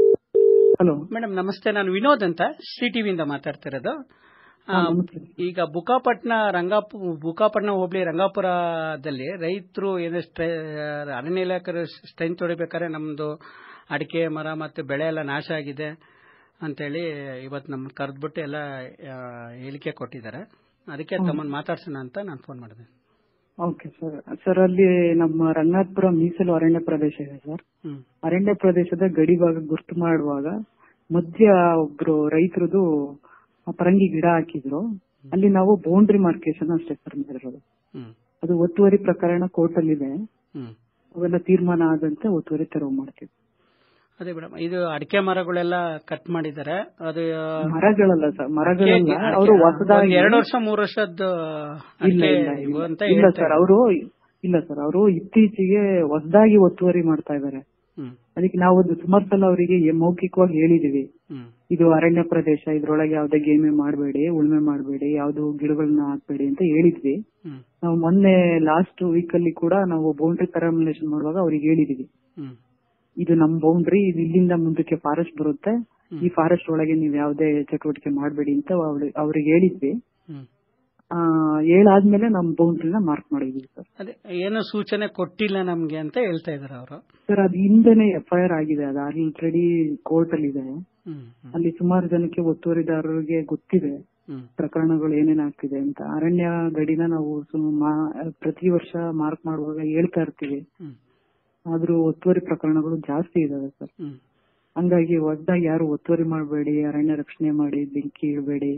ಹಲೋ ಮೇಡಮ್ ನಮಸ್ತೆ ನಾನು ವಿನೋದ್ ಅಂತ ಸಿ ಟಿವಿಯಿಂದ ಮಾತಾಡ್ತಿರೋದು ಆ, ಈಗ ಬುಕಾಪಟ್ನ ರಂಗಾಪು ಬುಕಾಪಟ್ನ ಹೋಬಳಿ ರಂಗಾಪುರದಲ್ಲಿ ರೈತರು ಏನು ಸ್ಟ್ರೈ ಅರಣ್ಯ ಇಲಾಖೆ ಸ್ಟ್ರೆಂತ್ ಹೊಡಿಬೇಕಾದ್ರೆ ನಮ್ದು ಅಡಿಕೆ ಮರ ಮತ್ತು ಬೆಳೆ ಎಲ್ಲ ನಾಶ ಆಗಿದೆ ಅಂತೇಳಿ ಇವತ್ತು ನಮ್ಮನ್ನು ಕರೆದ್ಬಿಟ್ಟು ಎಲ್ಲ ಆ, ಹೇಳಿಕೆ ಕೊಟ್ಟಿದ್ದಾರೆ ಅದಕ್ಕೆ ತಮ್ಮನ್ನು ಮಾತಾಡ್ಸೋಣ ಅಂತ ನಾನು ಫೋನ್ ಮಾಡಿದೆ ಓಕೆ ಸರ್ ಸರ್ ಅಲ್ಲಿ ನಮ್ಮ ರಂಗನಾಥ್ಪುರ ಮೀಸಲು ಅರಣ್ಯ ಪ್ರದೇಶ ಇದೆ ಸರ್ ಹ್ಮ್. ಅರಣ್ಯ ಪ್ರದೇಶದ ಗಡಿ ಭಾಗ ಗುರ್ತು ಮಾಡುವಾಗ ಮಧ್ಯ ಒಬ್ರು ರೈತರದು ಪರಂಗಿ ಗಿಡ ಹಾಕಿದ್ರು ಅಲ್ಲಿ ನಾವು ಬೌಂಡ್ರಿ ಮಾರ್ಕೇಶನ್ ಅಷ್ಟೇ ಸರ್ ಮಾಡಿರೋದು ಹ್ಮ್. ಅದು ಒತ್ತುವರಿ ಪ್ರಕರಣ ಕೋರ್ಟ್ ಅಲ್ಲಿ ಇದೆ ಹ್ಮ್. ಅವೆಲ್ಲ ತೀರ್ಮಾನ ಆದಂತೆ ಒತ್ತುವರಿ ತೆರವು ಮಾಡ್ತೀವಿ ಅದೇ ಮೇಡಮ್ ಇದು ಅಡಿಕೆ ಮರಗಳೆಲ್ಲ ಕಟ್ ಮಾಡಿದ್ದಾರೆ ಅದು ಮರಗಳಲ್ಲ ಸರ್ ಮರಗಳಲ್ಲ ಅಡಿಕೆ- ಅವರು ಒಂದು ಹೊಸದಾಗಿ ಎರಡು ವರ್ಷ ಮೂರು ವರ್ಷದ್ದು ಇಲ್ಲ ಅಡಿಕೆ ಇಲ್ಲ ಇವು ಇಲ್ಲ. ಅಂತ ಇಲ್ಲ ಹೇಳ್ತಾ ಸರ್ ಅವರು ಇಲ್ಲ ಸರ್ ಅವರು ಇತ್ತೀಚೆಗೆ ಹೊಸದಾಗಿ ಒತ್ತುವರಿ ಮಾಡ್ತಾ ಇದ್ದಾರೆ ಹ್ಮ್. ಅದಕ್ಕೆ ನಾವು ಒಂದು ಸುಮಾರು ಸಲ ಅವರಿಗೆ ಮೌಖಿಕವಾಗಿ ಹೇಳಿದೀವಿ ಹ್ಮ್. ಇದು ಅರಣ್ಯ ಪ್ರದೇಶ ಇದ್ರೊಳಗೆ ಯಾವ್ದೇ ಗೇಮೆ ಮಾಡಬೇಡಿ ಉಳುಮೆ ಮಾಡಬೇಡಿ ಯಾವ್ದು ಗಿಡಗಳನ್ನ ಹಾಕ್ಬೇಡಿ ಅಂತ ಹೇಳಿದ್ವಿ ಹ್ಮ್. ನಾವು ಮೊನ್ನೆ ಲಾಸ್ಟ್ ವೀಕ್ ಅಲ್ಲಿ ಕೂಡ ನಾವು ಬೌಂಡ್ರಿ ಟರ್ಮಿನೇಷನ್ ಮಾಡುವಾಗ ಅವ್ರಿಗೆ ಹೇಳಿದೀವಿ ಹ್ಮ್. ಇದು ನಮ್ ಬೌಂಡ್ರಿ ಇದು ಇಲ್ಲಿಂದ ಮುಂದಕ್ಕೆ ಫಾರೆಸ್ಟ್ ಬರುತ್ತೆ ಈ ಫಾರೆಸ್ಟ್ ಒಳಗೆ ನೀವ್ ಯಾವ್ದೇ ಚಟುವಟಿಕೆ ಮಾಡಬೇಡಿ ಅಂತ ಅವ್ಳಿ- ಅವ್ರಿಗೆ ಹೇಳಿದ್ವಿ ಹ್ಮ್. ಆ ಹೇಳಾದ್ಮೇಲೆ ನಮ್ ಬೌಂಡ್ರಿನ ಮಾರ್ಕ್ ಮಾಡಿದ್ವಿ ಸರ್ ಅದೇ ಏನು ಸೂಚನೆ ಕೊಟ್ಟಿಲ್ಲ ನಮ್ಗೆ ಅಂತ ಹೇಳ್ತಾ ಇದಾರೆ ಅವರು ಸರ್ ಅದು ಹಿಂದೆನೆ ಎಫ್ ಐ ಆರ್ ಆಗಿದೆ ಅದು ಆಲ್ರೆಡಿ ಕೋರ್ಟ್ ಅಲ್ಲಿ ಇದೆ ಹ್ಮ್. ಅಲ್ಲಿ ಸುಮಾರು ಜನಕ್ಕೆ ಒತ್ತುವರಿದಾರರಿಗೆ ಗೊತ್ತಿದೆ ಹ್ಮ್. ಪ್ರಕರಣಗಳು ಏನೇನ್ ಆಗ್ತಿದೆ ಅಂತ ಅರಣ್ಯ ಗಡಿನ ನಾವು ಸು- ಮಾ- ಪ್ರತಿ ವರ್ಷ ಮಾರ್ಕ್ ಮಾಡುವಾಗ ಹೇಳ್ತಾ ಇರ್ತೀವಿ ಹ್ಮ್. ಆದ್ರೂ ಒತ್ತುವರಿ ಪ್ರಕರಣಗಳು ಜಾಸ್ತಿ ಇದಾವೆ ಸರ್ ಹ್ಮ್. ಹಂಗಾಗಿ ಹೊಸದಾಗಿ ಯಾರು ಒತ್ತುವರಿ ಮಾಡಬೇಡಿ ಅರಣ್ಯ ರಕ್ಷಣೆ ಮಾಡಿ ಬೆಂಕಿ ಇಡಬೇಡಿ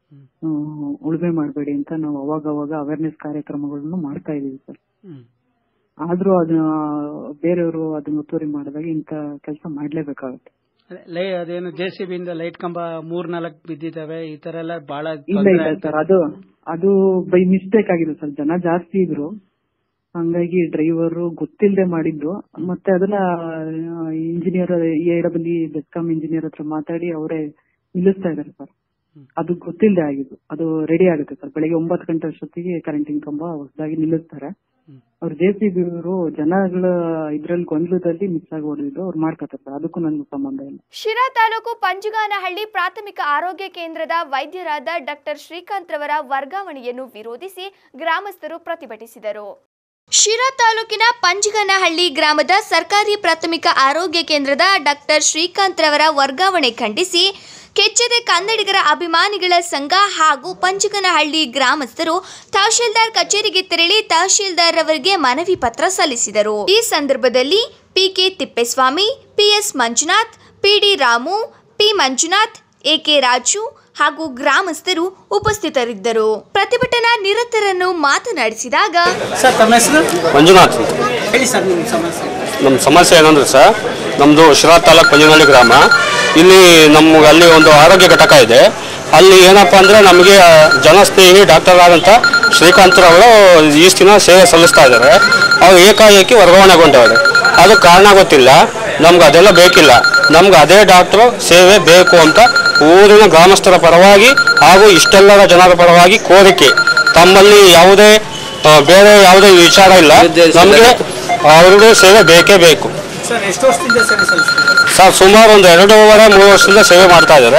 ಉಳುಮೆ ಮಾಡಬೇಡಿ ಅಂತ ನಾವು ಅವಾಗ ಅವಾಗ ಅವೇರ್ನೆಸ್ ಕಾರ್ಯಕ್ರಮಗಳನ್ನು ಮಾಡ್ತಾ ಇದೀವಿ ಸರ್ ಹ್ಮ್. ಆದ್ರೂ ಅದನ್ನ ಬೇರೆಯವರು ಅದನ್ನ ಒತ್ತುವರಿ ಮಾಡಿದಾಗ ಇಂತ ಕೆಲಸ ಮಾಡ್ಲೇಬೇಕಾಗುತ್ತೆ ಅದೇ ಲೈ ಅದೇನು ಜೆ ಸಿ ಇಂದ ಲೈಟ್ ಕಂಬ ಮೂರ್ ನಾಲ್ಕು ಬಿದ್ದಿದಾವೆ ಈ ತರ ಎಲ್ಲ ಬಹಳ ಇಲ್ಲ ತೊಂದ್ರೆ ಇಲ್ಲ ಆಗ್ತಾ ಸರ್ ಅದು ಅದು ಬೈ ಮಿಸ್ಟೇಕ್ ಆಗಿದೆ ಸರ್ ಜನ ಜಾಸ್ತಿ ಇದ್ರು ಹಂಗಾಗಿ ಡ್ರೈವರ್ ಗೊತ್ತಿಲ್ಲದೆ ಮಾಡಿದ್ದು ಮತ್ತೆ ಅದನ್ನ engineer A W BESCOM engineer ಹತ್ರ ಮಾತಾಡಿ ಅವರೇ ನಿಲ್ಲಿಸ್ತಾ ಇದಾರೆ ಸರ್ ಅದು ಗೊತ್ತಿಲ್ಲದೆ ಆಗಿದ್ದು ಅದು ರೆಡಿ ಆಗುತ್ತೆ ಸರ್ ಬೆಳಿಗ್ಗೆ ಒಂಬತ್ತು ಗಂಟೆ ಅಷ್ಟೊತ್ತಿಗೆ ಕರೆಂಟಿಂಗ್ ಕಂಬ ಹೊಸದಾಗಿ ನಿಲ್ಲಿಸ್ತಾರೆ ಅವ್ರು ಜೆ ಸಿ ಬಿ ಅವರು ಜನಗಳ ಇದ್ರಲ್ಲಿ ಗೊಂದಲದಲ್ಲಿ ಮಿಸ್ ಆಗಿ ಹೊಡೆದಿದ್ದು ಅವ್ರು ಮಾಡ್ಕೊತಾರೆ ಸರ್ ಅದಕ್ಕೂ ನನ್ಗೆ ಸಂಬಂಧ ಇಲ್ಲ ಶಿರಾ ತಾಲೂಕು ಪಂಜಗಾನಹಳ್ಳಿ ಪ್ರಾಥಮಿಕ ಆರೋಗ್ಯ ಕೇಂದ್ರದ ವೈದ್ಯರಾದ ಡಾಕ್ಟರ್ ಶ್ರೀಕಾಂತ್ ರವರ ವರ್ಗಾವಣೆಯನ್ನು ವಿರೋಧಿಸಿ ಗ್ರಾಮಸ್ಥರು ಪ್ರತಿಭಟಿಸಿದರು ಶಿರಾ ತಾಲೂಕಿನ ಪಂಜಗನಹಳ್ಳಿ ಗ್ರಾಮದ ಸರ್ಕಾರಿ ಪ್ರಾಥಮಿಕ ಆರೋಗ್ಯ ಕೇಂದ್ರದ ಡಾಕ್ಟರ್ ಶ್ರೀಕಾಂತ್ ರವರ ವರ್ಗಾವಣೆ ಖಂಡಿಸಿ ಕೆಚ್ಚೆದೆ ಕನ್ನಡಿಗರ ಅಭಿಮಾನಿಗಳ ಸಂಘ ಹಾಗೂ ಪಂಚಗನಹಳ್ಳಿ ಗ್ರಾಮಸ್ಥರು ತಹಶೀಲ್ದಾರ್ ಕಚೇರಿಗೆ ತೆರಳಿ ತಹಶೀಲ್ದಾರ್ ಅವರಿಗೆ ಮನವಿ ಪತ್ರ ಸಲ್ಲಿಸಿದರು ಈ ಸಂದರ್ಭದಲ್ಲಿ PK Thippeswamy PS Manjunath PD Ramu P Manjunath AK Raju ಹಾಗೂ ಗ್ರಾಮಸ್ಥರು ಉಪಸ್ಥಿತರಿದ್ದರು ಪ್ರತಿಭಟನಾ ನಿರತರನ್ನು ಮಾತನಾಡಿಸಿದಾಗ ಸರ್ ತಮ್ಮ ಹೆಸರು ಮಂಜುನಾಥ್ ಹೇಳಿ ಸರ್ ನಿಮ್ಮ ಸಮಸ್ಯೆ ನಮ್ಮ ಸಮಸ್ಯೆ ಏನಂದ್ರೆ ಸರ್ ನಮ್ಮದು ಶಿರಾ ತಾಲೂಕು ಪಂಜನಹಳ್ಳಿ ಗ್ರಾಮ ಇಲ್ಲಿ ನಮ್ಗೆ ಅಲ್ಲಿ ಒಂದು ಆರೋಗ್ಯ ಘಟಕ ಇದೆ ಅಲ್ಲಿ ಏನಪ್ಪ ಅಂದರೆ ನಮಗೆ ಜನಸ್ನೇಹಿ ಡಾಕ್ಟರ್ ಆದಂಥ ಶ್ರೀಕಾಂತ್ರವರು ದಿನ ಸೇವೆ ಸಲ್ಲಿಸ್ತಾ ಇದ್ದಾರೆ ಅವ್ರು ಏಕಾಏಕಿ ವರ್ಗಾವಣೆಗೊಂಡವ್ರೆ ಅದು ಕಾರಣ ಗೊತ್ತಿಲ್ಲ ನಮ್ಗೆ ಅದೆಲ್ಲ ಬೇಕಿಲ್ಲ ನಮ್ಗೆ ಅದೇ ಡಾಕ್ಟ್ರು ಸೇವೆ ಬೇಕು ಅಂತ ಊರಿನ ಗ್ರಾಮಸ್ಥರ ಪರವಾಗಿ ಹಾಗೂ ಇಷ್ಟೆಲ್ಲರ ಜನರ ಪರವಾಗಿ ಕೋರಿಕೆ ತಮ್ಮಲ್ಲಿ ಯಾವುದೇ ಆ, ಬೇರೆ ಯಾವುದೇ ವಿಚಾರ ಇಲ್ಲ ನಮಗೆ ಅವ್ರದ್ದು ಸೇವೆ ಬೇಕೇ ಬೇಕು ಸರ್ ಎಷ್ಟು ವರ್ಷದಿಂದ ಸೇವೆ ಸಲ್ಲಿಸ್ತೀರಾ ಸರ್ ಸುಮಾರು ಒಂದು ಎರಡೂವರೆ ಮೂರು ವರ್ಷದಿಂದ ಸೇವೆ ಮಾಡ್ತಾ ಇದ್ದಾರೆ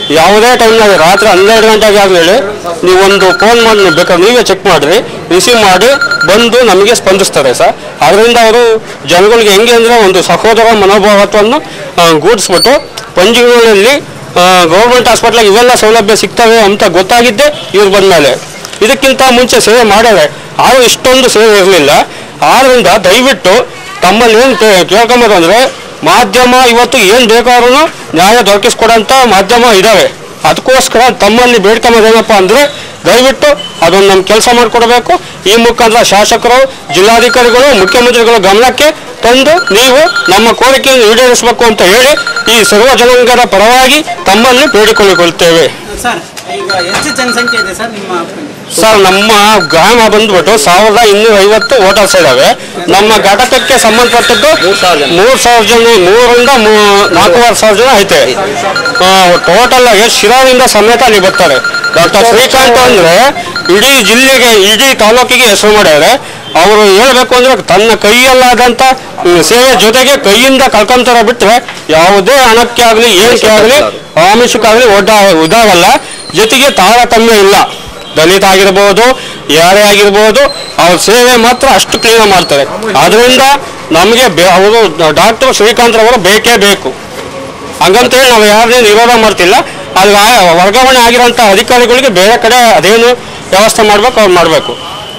ಯಾವುದೇ ಟೈಮ್ನಾಗ ರಾತ್ರಿ ಹನ್ನೆರಡು ಗಂಟೆಗೆ ಆದ್ಮೇಲೆ ನೀವೊಂದು ಫೋನ್ ಮಾಡಿ ನೀವು ಬೇಕಾದ್ರೆ ನೀವೇ ಚೆಕ್ ಮಾಡಿರಿ ರಿಸೀವ್ ಮಾಡಿ ಬಂದು ನಮಗೆ ಸ್ಪಂದಿಸ್ತಾರೆ ಸರ್ ಅದರಿಂದ ಅವರು ಜನಗಳಿಗೆ ಹೆಂಗೆ ಅಂದರೆ ಒಂದು ಸಹೋದರ ಮನೋಭಾವತ್ವವನ್ನು ಆ, ಗೂಡಿಸ್ಬಿಟ್ಟು ಪಂಜಿಗಳಲ್ಲಿ ಗೌರ್ಮೆಂಟ್ ಹಾಸ್ಪಿಟ್ಲಾಗ ಇವೆಲ್ಲ ಸೌಲಭ್ಯ ಸಿಗ್ತವೆ ಅಂತ ಗೊತ್ತಾಗಿದ್ದೆ ಇವ್ರು ಬಂದಮೇಲೆ ಇದಕ್ಕಿಂತ ಮುಂಚೆ ಸೇವೆ ಮಾಡ್ಯಾರೆ ಆದರೂ ಇಷ್ಟೊಂದು ಸೇವೆ ಇರಲಿಲ್ಲ ಆದ್ದರಿಂದ ದಯವಿಟ್ಟು ತಮ್ಮಲ್ಲಿ ಏನು ಕೇಳ್ಕೊಂಬೋದು ಅಂದರೆ ಮಾಧ್ಯಮ ಇವತ್ತು ಏನು ಬೇಕಾದ್ರೂ ನ್ಯಾಯ ದೊರಕಿಸ್ಕೊಡೋಂಥ ಮಾಧ್ಯಮ ಇದ್ದಾವೆ ಅದಕ್ಕೋಸ್ಕರ ತಮ್ಮಲ್ಲಿ ಬೇಡ್ಕೊಂಬೋದೇನಪ್ಪ ಅಂದರೆ ದಯವಿಟ್ಟು ಅದೊಂದು ನಮ್ಮ ಕೆಲಸ ಮಾಡಿಕೊಡ್ಬೇಕು ಈ ಮುಖಾಂತರ ಶಾಸಕರು ಜಿಲ್ಲಾಧಿಕಾರಿಗಳು ಮುಖ್ಯಮಂತ್ರಿಗಳ ಗಮನಕ್ಕೆ ತಂದು ನೀವು ನಮ್ಮ ಕೋರಿಕೆಯನ್ನು ಈಡೇರಿಸಬೇಕು ಅಂತ ಹೇಳಿ ಈ ಸರ್ವ ಜನಾಂಗದ ಪರವಾಗಿ ತಮ್ಮಲ್ಲಿ ಬೇಡಿಕೊಳ್ಳಿಕೊಳ್ತೇವೆ ಸರ್ ಈಗ ಎಷ್ಟು ಜನಸಂಖ್ಯೆ ಇದೆ ಸರ್ ನಿಮ್ಮ ಸರ್ ನಮ್ಮ ಗ್ರಾಮ ಬಂದ್ಬಿಟ್ಟು ಸಾವಿರದ ಇನ್ನೂರ ಐವತ್ತು ವೋಟರ್ಸ್ ಇದಾವೆ ನಮ್ಮ ಘಟಕಕ್ಕೆ ಸಂಬಂಧಪಟ್ಟದ್ದು ಮೂರ್ ಸಾವಿರ ಜನ ಮೂರರಿಂದ ಮೂ- ನಾಲ್ಕೂವರೆ ಸಾವಿರ ಜನ ಐತೆ ಟೋಟಲ್ ಆಗಿ ಶಿರಾದಿಂದ ಸಮೇತ ಅಲ್ಲಿ ಬರ್ತಾರೆ ಡಾಕ್ಟರ್ ಶ್ರೀಕಾಂತ್ ಅಂದ್ರೆ ಇಡೀ ಜಿಲ್ಲೆಗೆ ಇಡೀ ತಾಲೂಕಿಗೆ ಹೆಸರು ಮಾಡ್ಯಾರೆ ಅವರು ಹೇಳ್ಬೇಕು ಅಂದ್ರೆ ತನ್ನ ಕೈಯಲ್ಲಾದಂತ ಹ್ಮ್, ಸೇವೆ ಜೊತೆಗೆ ಕೈಯಿಂದ ಕಳ್ಕೊಂತಾರ ಬಿಟ್ರೆ ಯಾವುದೇ ಹಣಕ್ಕೆ ಆಗಲಿ ಏನಕ್ಕೆ ಆಗಲಿ ಆಮಿಷಕ್ಕಾಗಲಿ ಒಡ್ಡ ಉದಾಗಲ್ಲ ಜೊತೆಗೆ ತಾರತಮ್ಯ ಇಲ್ಲ ದಲಿತ ಆಗಿರ್ಬೋದು ಯಾರೇ ಆಗಿರ್ಬೋದು ಅವ್ರ ಸೇವೆ ಮಾತ್ರ ಅಷ್ಟು ಕ್ಲೀನ್ ಮಾಡ್ತಾರೆ ಅದರಿಂದ ನಮಗೆ ಅವರು ಡಾಕ್ಟರ್ ಶ್ರೀಕಾಂತ್ ಅವರು ಬೇಕೇ ಬೇಕು ಹಂಗಂತೇಳಿ ನಾವು ಯಾರನ್ನೇ ವಿರೋಧ ಮಾಡ್ತಿಲ್ಲ ಅಲ್ಲಿ ಆ- ವರ್ಗಾವಣೆ ಆಗಿರೋಂಥ ಅಧಿಕಾರಿಗಳಿಗೆ ಬೇರೆ ಕಡೆ ಅದೇನು ವ್ಯವಸ್ಥೆ ಮಾಡ್ಬೇಕು ಅವ್ರು ಮಾಡಬೇಕು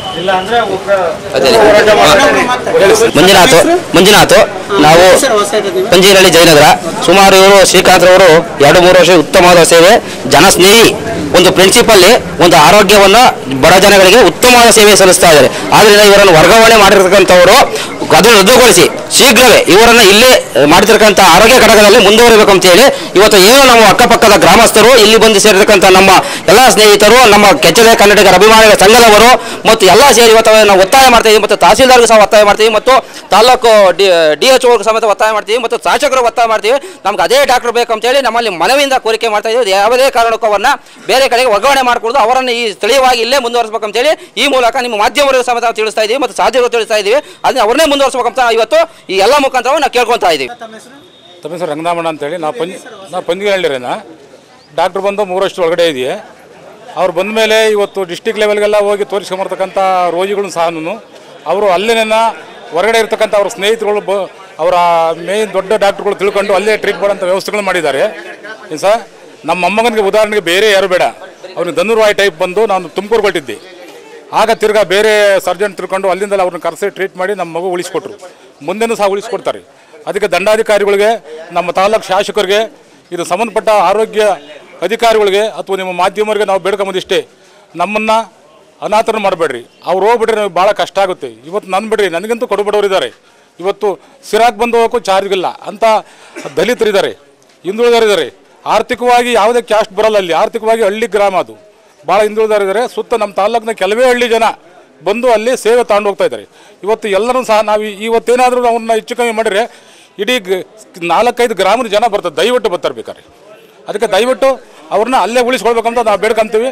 ಮಂಜುನಾಥ್ ಮಂಜುನಾಥ್ ನಾವು ಪಂಜೀರಳ್ಳಿ ಜಯನಗರ ಸುಮಾರು ಇವರು ಶ್ರೀಕಾಂತ್ ಅವರು ಎರಡು ಮೂರು ವರ್ಷ ಉತ್ತಮವಾದ ಸೇವೆ ಜನಸ್ನೇಹಿ ಒಂದು ಪ್ರಿನ್ಸಿಪಲ್ಲಿ ಒಂದು ಆರೋಗ್ಯವನ್ನ ಬಡ ಜನಗಳಿಗೆ ಉತ್ತಮವಾದ ಸೇವೆ ಸಲ್ಲಿಸ್ತಾ ಇದ್ದಾರೆ ಆದ್ರಿಂದ ಇವರನ್ನು ವರ್ಗಾವಣೆ ಮಾಡಿರ್ತಕ್ಕಂಥವರು ಅದನ್ನು ರದ್ದುಗೊಳಿಸಿ ಶೀಘ್ರವೇ ಇವರನ್ನ ಇಲ್ಲೇ ಮಾಡಿರ್ತಕ್ಕಂಥ ಆರೋಗ್ಯ ಘಟಕದಲ್ಲಿ ಮುಂದುವರಿಬೇಕು ಅಂತ ಹೇಳಿ ಇವತ್ತು ಏನು ನಮ್ಮ ಅಕ್ಕಪಕ್ಕದ ಗ್ರಾಮಸ್ಥರು ಇಲ್ಲಿ ಬಂದು ಸೇರಿರ್ತಕ್ಕಂಥ ನಮ್ಮ ಎಲ್ಲ ಸ್ನೇಹಿತರು ನಮ್ಮ ಕೆಚ್ಚಲೆ ಕನ್ನಡಿಗರ ಅಭಿಮಾನಿಗಳ ಸಂಘದವರು ಮತ್ತು ಎಲ್ಲ ಸೇರಿ ಇವತ್ತು ನಾವು ಒತ್ತಾಯ ಮಾಡ್ತಾ ಇದ್ದೀವಿ ಮತ್ತು ತಹಸೀಲ್ದಾರ್ಗೂ ಸಹ ಒತ್ತಾಯ ಮಾಡ್ತೀವಿ ಮತ್ತು ತಾಲೂಕು ಡಿ ಡಿ ಎಚ್ ಸಮೇತ ಒತ್ತಾಯ ಮಾಡ್ತೀವಿ ಮತ್ತು ಶಾಸಕರು ಒತ್ತಾಯ ಮಾಡ್ತೀವಿ ನಮ್ಗೆ ಅದೇ ಡಾಕ್ಟರ್ ಬೇಕು ಅಂತೇಳಿ ನಮ್ಮಲ್ಲಿ ಮನವಿಯಿಂದ ಕೋರಿಕೆ ಮಾಡ್ತಾ ಇದ್ದೀವಿ ಯಾವುದೇ ಕಾರಣಕ್ಕೂ ಅವರನ್ನ ಬೇರೆ ಕಡೆಗೆ ವರ್ಗಾವಣೆ ಮಾಡಿಕೊಡೋದು ಅವರನ್ನು ಈ ಸ್ಥಳೀಯವಾಗಿ ಇಲ್ಲೇ ಮುಂದುವರಿಸಬೇಕು ಅಂತೇಳಿ ಈ ಮೂಲಕ ನಿಮ್ಮ ಮಾಧ್ಯಮರಿಗೂ ಸಮೇತ ನಾವು ತಿಳಿಸ್ತಾ ಇದ್ದೀವಿ ಮತ್ತು ಸಾಧ್ಯಗಳು ತಿಳಿಸ್ತಾ ಇದ್ದೀವಿ ಅದನ್ನ ಅವ್ರನ್ನೇ ಮುಂದುವರಿಸಬೇಕಂತ ಇವತ್ತು ಈ ಎಲ್ಲ ಮುಖಾಂತರ ನಾವು ಕೇಳ್ಕೊತಾ ಇದ್ದೀವಿ ತಮ್ಮ ಹೆಸರು ರಂಗನಾಮಣ್ಣ ಅಂತೇಳಿ ನಾವು ಪಂಜ್ ನಾವು ಪಂಜಿಹಳ್ಳಿರೇನ ಡಾಕ್ಟ್ರ್ ಬಂದು ಮೂರಷ್ಟು ಒಳಗಡೆ ಇದೆಯೇ ಅವ್ರು ಬಂದ ಮೇಲೆ ಇವತ್ತು ಡಿಸ್ಟಿಕ್ ಲೆವೆಲ್ಗೆಲ್ಲ ಹೋಗಿ ತೋರಿಸ್ಕೊಂಬರ್ತಕ್ಕಂಥ ರೋಗಿಗಳು ಸಹ ಅವರು ಅಲ್ಲೇನ ಹೊರಗಡೆ ಇರ್ತಕ್ಕಂಥ ಅವ್ರ ಸ್ನೇಹಿತರುಗಳು ಬ ಅವರ ಮೇನ್ ದೊಡ್ಡ ಡಾಕ್ಟ್ರುಗಳು ತಿಳ್ಕೊಂಡು ಅಲ್ಲೇ ಟ್ರೀಟ್ ಮಾಡೋಂಥ ವ್ಯವಸ್ಥೆಗಳು ಮಾಡಿದ್ದಾರೆ ಏನು ಸರ್ ನಮ್ಮ ಮೊಮ್ಮಗನಿಗೆ ಉದಾಹರಣೆಗೆ ಬೇರೆ ಯಾರು ಬೇಡ ಅವ್ನಿಗೆ ಧನುರ್ವಾಯ್ ಟೈಪ್ ಬಂದು ನಾನು ತುಮಕೂರು ಕೊಟ್ಟಿದ್ದೆ ಆಗ ತಿರ್ಗಾ ಬೇರೆ ಸರ್ಜನ್ ತಿಳ್ಕೊಂಡು ಅಲ್ಲಿಂದಲೇ ಅವ್ರನ್ನ ಕರೆಸಿ ಟ್ರೀಟ್ ಮಾಡಿ ನಮ್ಮ ಮಗು ಉಳಿಸ್ಕೊಟ್ರು ಮುಂದೆನೂ ಸಹ ಉಳಿಸ್ಕೊಡ್ತಾರೆ ಅದಕ್ಕೆ ದಂಡಾಧಿಕಾರಿಗಳಿಗೆ ನಮ್ಮ ತಾಲೂಕು ಶಾಸಕರಿಗೆ ಇದು ಸಂಬಂಧಪಟ್ಟ ಆರೋಗ್ಯ ಅಧಿಕಾರಿಗಳಿಗೆ ಅಥವಾ ನಿಮ್ಮ ಮಾಧ್ಯಮರಿಗೆ ನಾವು ಬೇಡ್ಕೊಂಬುದಿಷ್ಟೇ ನಮ್ಮನ್ನು ಅನಾಥನ ಮಾಡಬೇಡ್ರಿ ಅವ್ರು ಹೋಗ್ಬಿಟ್ರೆ ನಮಗೆ ಭಾಳ ಕಷ್ಟ ಆಗುತ್ತೆ ಇವತ್ತು ನನ್ನ ಬಿಡ್ರಿ ನನಗಂತೂ ಕೊಡಬೇಡವ್ರು ಇದ್ದಾರೆ ಇವತ್ತು ಸಿರಾಕ್ ಬಂದು ಹೋಗೋಕ್ಕೂ ಚಾರ್ಜ್ ಇಲ್ಲ ಅಂತ ದಲಿತರಿದ್ದಾರೆ ಹಿಂದುಳಿದರಿದ್ದಾರೆ ಆರ್ಥಿಕವಾಗಿ ಯಾವುದೇ ಕ್ಯಾಸ್ಟ್ ಬರಲ್ಲ ಅಲ್ಲಿ ಆರ್ಥಿಕವಾಗಿ ಹಳ್ಳಿ ಗ್ರಾಮ ಅದು ಭಾಳ ಹಿಂದುಳಿದರಿದ್ದಾರೆ ಸುತ್ತ ನಮ್ಮ ತಾಲೂಕಿನ ಕೆಲವೇ ಹಳ್ಳಿ ಜನ ಬಂದು ಅಲ್ಲಿ ಸೇವೆ ತಗೊಂಡು ಹೋಗ್ತಾ ಇದ್ದಾರೆ ಇವತ್ತು ಎಲ್ಲರೂ ಸಹ ನಾವು ಈ- ಇವತ್ತೇನಾದರೂ ಅವನ್ನ ಹೆಚ್ಚು ಕಮ್ಮಿ ಮಾಡಿದ್ರೆ ಇಡೀ ಗ- ನಾಲ್ಕೈದು ಗ್ರಾಮದ ಜನ ಬರ್ತಾರೆ ದಯವಿಟ್ಟು ಬರ್ತಾರೆ ಬೇಕಾದ್ರೆ ಅದಕ್ಕೆ ದಯವಿಟ್ಟು ಅವ್ರನ್ನ ಅಲ್ಲೇ ಉಳಿಸ್ಕೊಳ್ಬೇಕಂತ ನಾವು ಬೇಡ್ಕೊಂತೀವಿ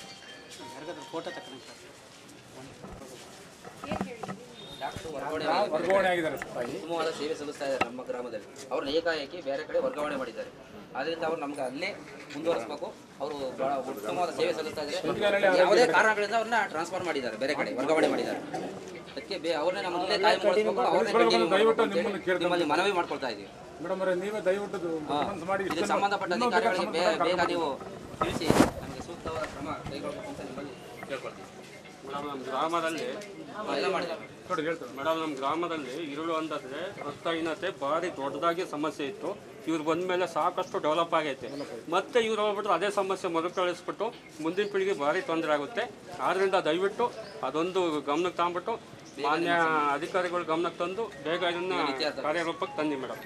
ವರ್ಗಾವಣೆ ಆಗಿದ್ದಾರೆ ಉತ್ತಮವಾದ ಸೇವೆ ಸಲ್ಲಿಸ್ತಾ ಇದ್ದಾರೆ ನಮ್ಮ ಗ್ರಾಮದಲ್ಲಿ ಅವ್ರನ್ನ ಏಕಾಏಕಿ ಬೇರೆ ಕಡೆ ವರ್ಗಾವಣೆ ಮಾಡಿದ್ದಾರೆ ಆದ್ರಿಂದ ಅವ್ರು ನಮ್ಗೆ ಅಲ್ಲೇ ಮುಂದುವರಿಸಬೇಕು ಅವರು ಬಹಳ ಉತ್ತಮವಾದ ಸೇವೆ ಸಲ್ಲಿಸ್ತಾ ಇದ್ದಾರೆ ಯಾವುದೇ ಕಾರಣಗಳಿಂದ ಅವ್ರನ್ನ ಟ್ರಾನ್ಸ್ಫರ್ ಮಾಡಿದ್ದಾರೆ ಬೇರೆ ಕಡೆ ವರ್ಗಾವಣೆ ಮಾಡಿದ್ದಾರೆ ಅದಕ್ಕೆ ಬೇ ಅವ್ರನ್ನೇ ನಮ್ಮ ಇಲ್ಲೇ ಕಾಯಂ ಮಾಡಿಸ್ಬೇಕು ಅವ್ರನ್ನೇ continue ಮಾಡ್ಬೇಕು ಅಂತ ಹೇಳಿ ನಿಮ್ಮಲ್ಲಿ ಮನವಿ ಮಾಡ್ಕೊಳ್ತಾ ಇದ್ದೀವಿ ಮೇಡಮ್ ಅವರೇ ನೀವೇ ದಯವಿಟ್ಟು ಹಾ. ಮನಸ್ಸು ಮಾಡಿ ಇದಕ್ಕೆ ಸಂಬಂಧಪಟ್ಟ ಅಧಿಕಾರಿಗಳಿಗೆ ಬೇ- ಬೇಗ ನೀವು ತಿಳಿಸಿ ನಮಗೆ ಸೂಕ್ತವಾದ ಕ್ರಮ ಕೈಗೊಳ್ಳಬೇಕು ಅಂತ ನಿಮ್ಮಲ್ಲಿ ಕೇಳ್ಕೊಳ್ತೀವಿ ಮೇಡಮ್ ನಮ್ಮ ಗ್ರಾಮದಲ್ಲಿ ಎಲ್ಲ ಮಾಡಿದ್ದಾರೆ ಮೇಡಮ್ ನಮ್ಮ ಗ್ರಾಮದಲ್ಲಿ ಇರುಳು ಅಂತಂದ್ರೆ ರಕ್ತಹೀನತೆ ಭಾರಿ ದೊಡ್ಡದಾಗಿ ಸಮಸ್ಯೆ ಇತ್ತು ಇವ್ರು ಬಂದ ಮೇಲೆ ಸಾಕಷ್ಟು ಡೆವಲಪ್ ಆಗೈತೆ ಮತ್ತೆ ಇವ್ರು ಹೋಗ್ಬಿಟ್ರೆ ಅದೇ ಸಮಸ್ಯೆ ಮರುಕಳಿಸ್ಬಿಟ್ಟು ಮುಂದಿನ ಪೀಳಿಗೆ ಭಾರಿ ತೊಂದರೆ ಆಗುತ್ತೆ ಆದ್ರಿಂದ ದಯವಿಟ್ಟು ಅದೊಂದು ಗಮನಕ್ಕೆ ತಗೊಂಬಿಟ್ಟು ಮಾನ್ಯ ಅಧಿಕಾರಿಗಳ ಗಮನಕ್ಕೆ ತಂದು ಬೇಗ ಇದನ್ನ ಕಾರ್ಯರೂಪಕ್ಕೆ ತಂದಿ ಮೇಡಮ್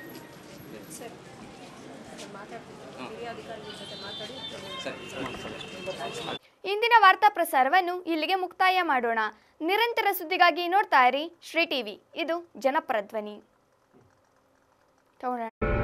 ಇಂದಿನ ವಾರ್ತಾ ಪ್ರಸಾರವನ್ನು ಇಲ್ಲಿಗೆ ಮುಕ್ತಾಯ ಮಾಡೋಣ ನಿರಂತರ ಸುದ್ದಿಗಾಗಿ ನೋಡ್ತಾ ಇರಿ ಶ್ರೀ ಟಿವಿ ಇದು ಜನಪರ ಧ್ವನಿ ತಗೊಳ್ಳೋಣ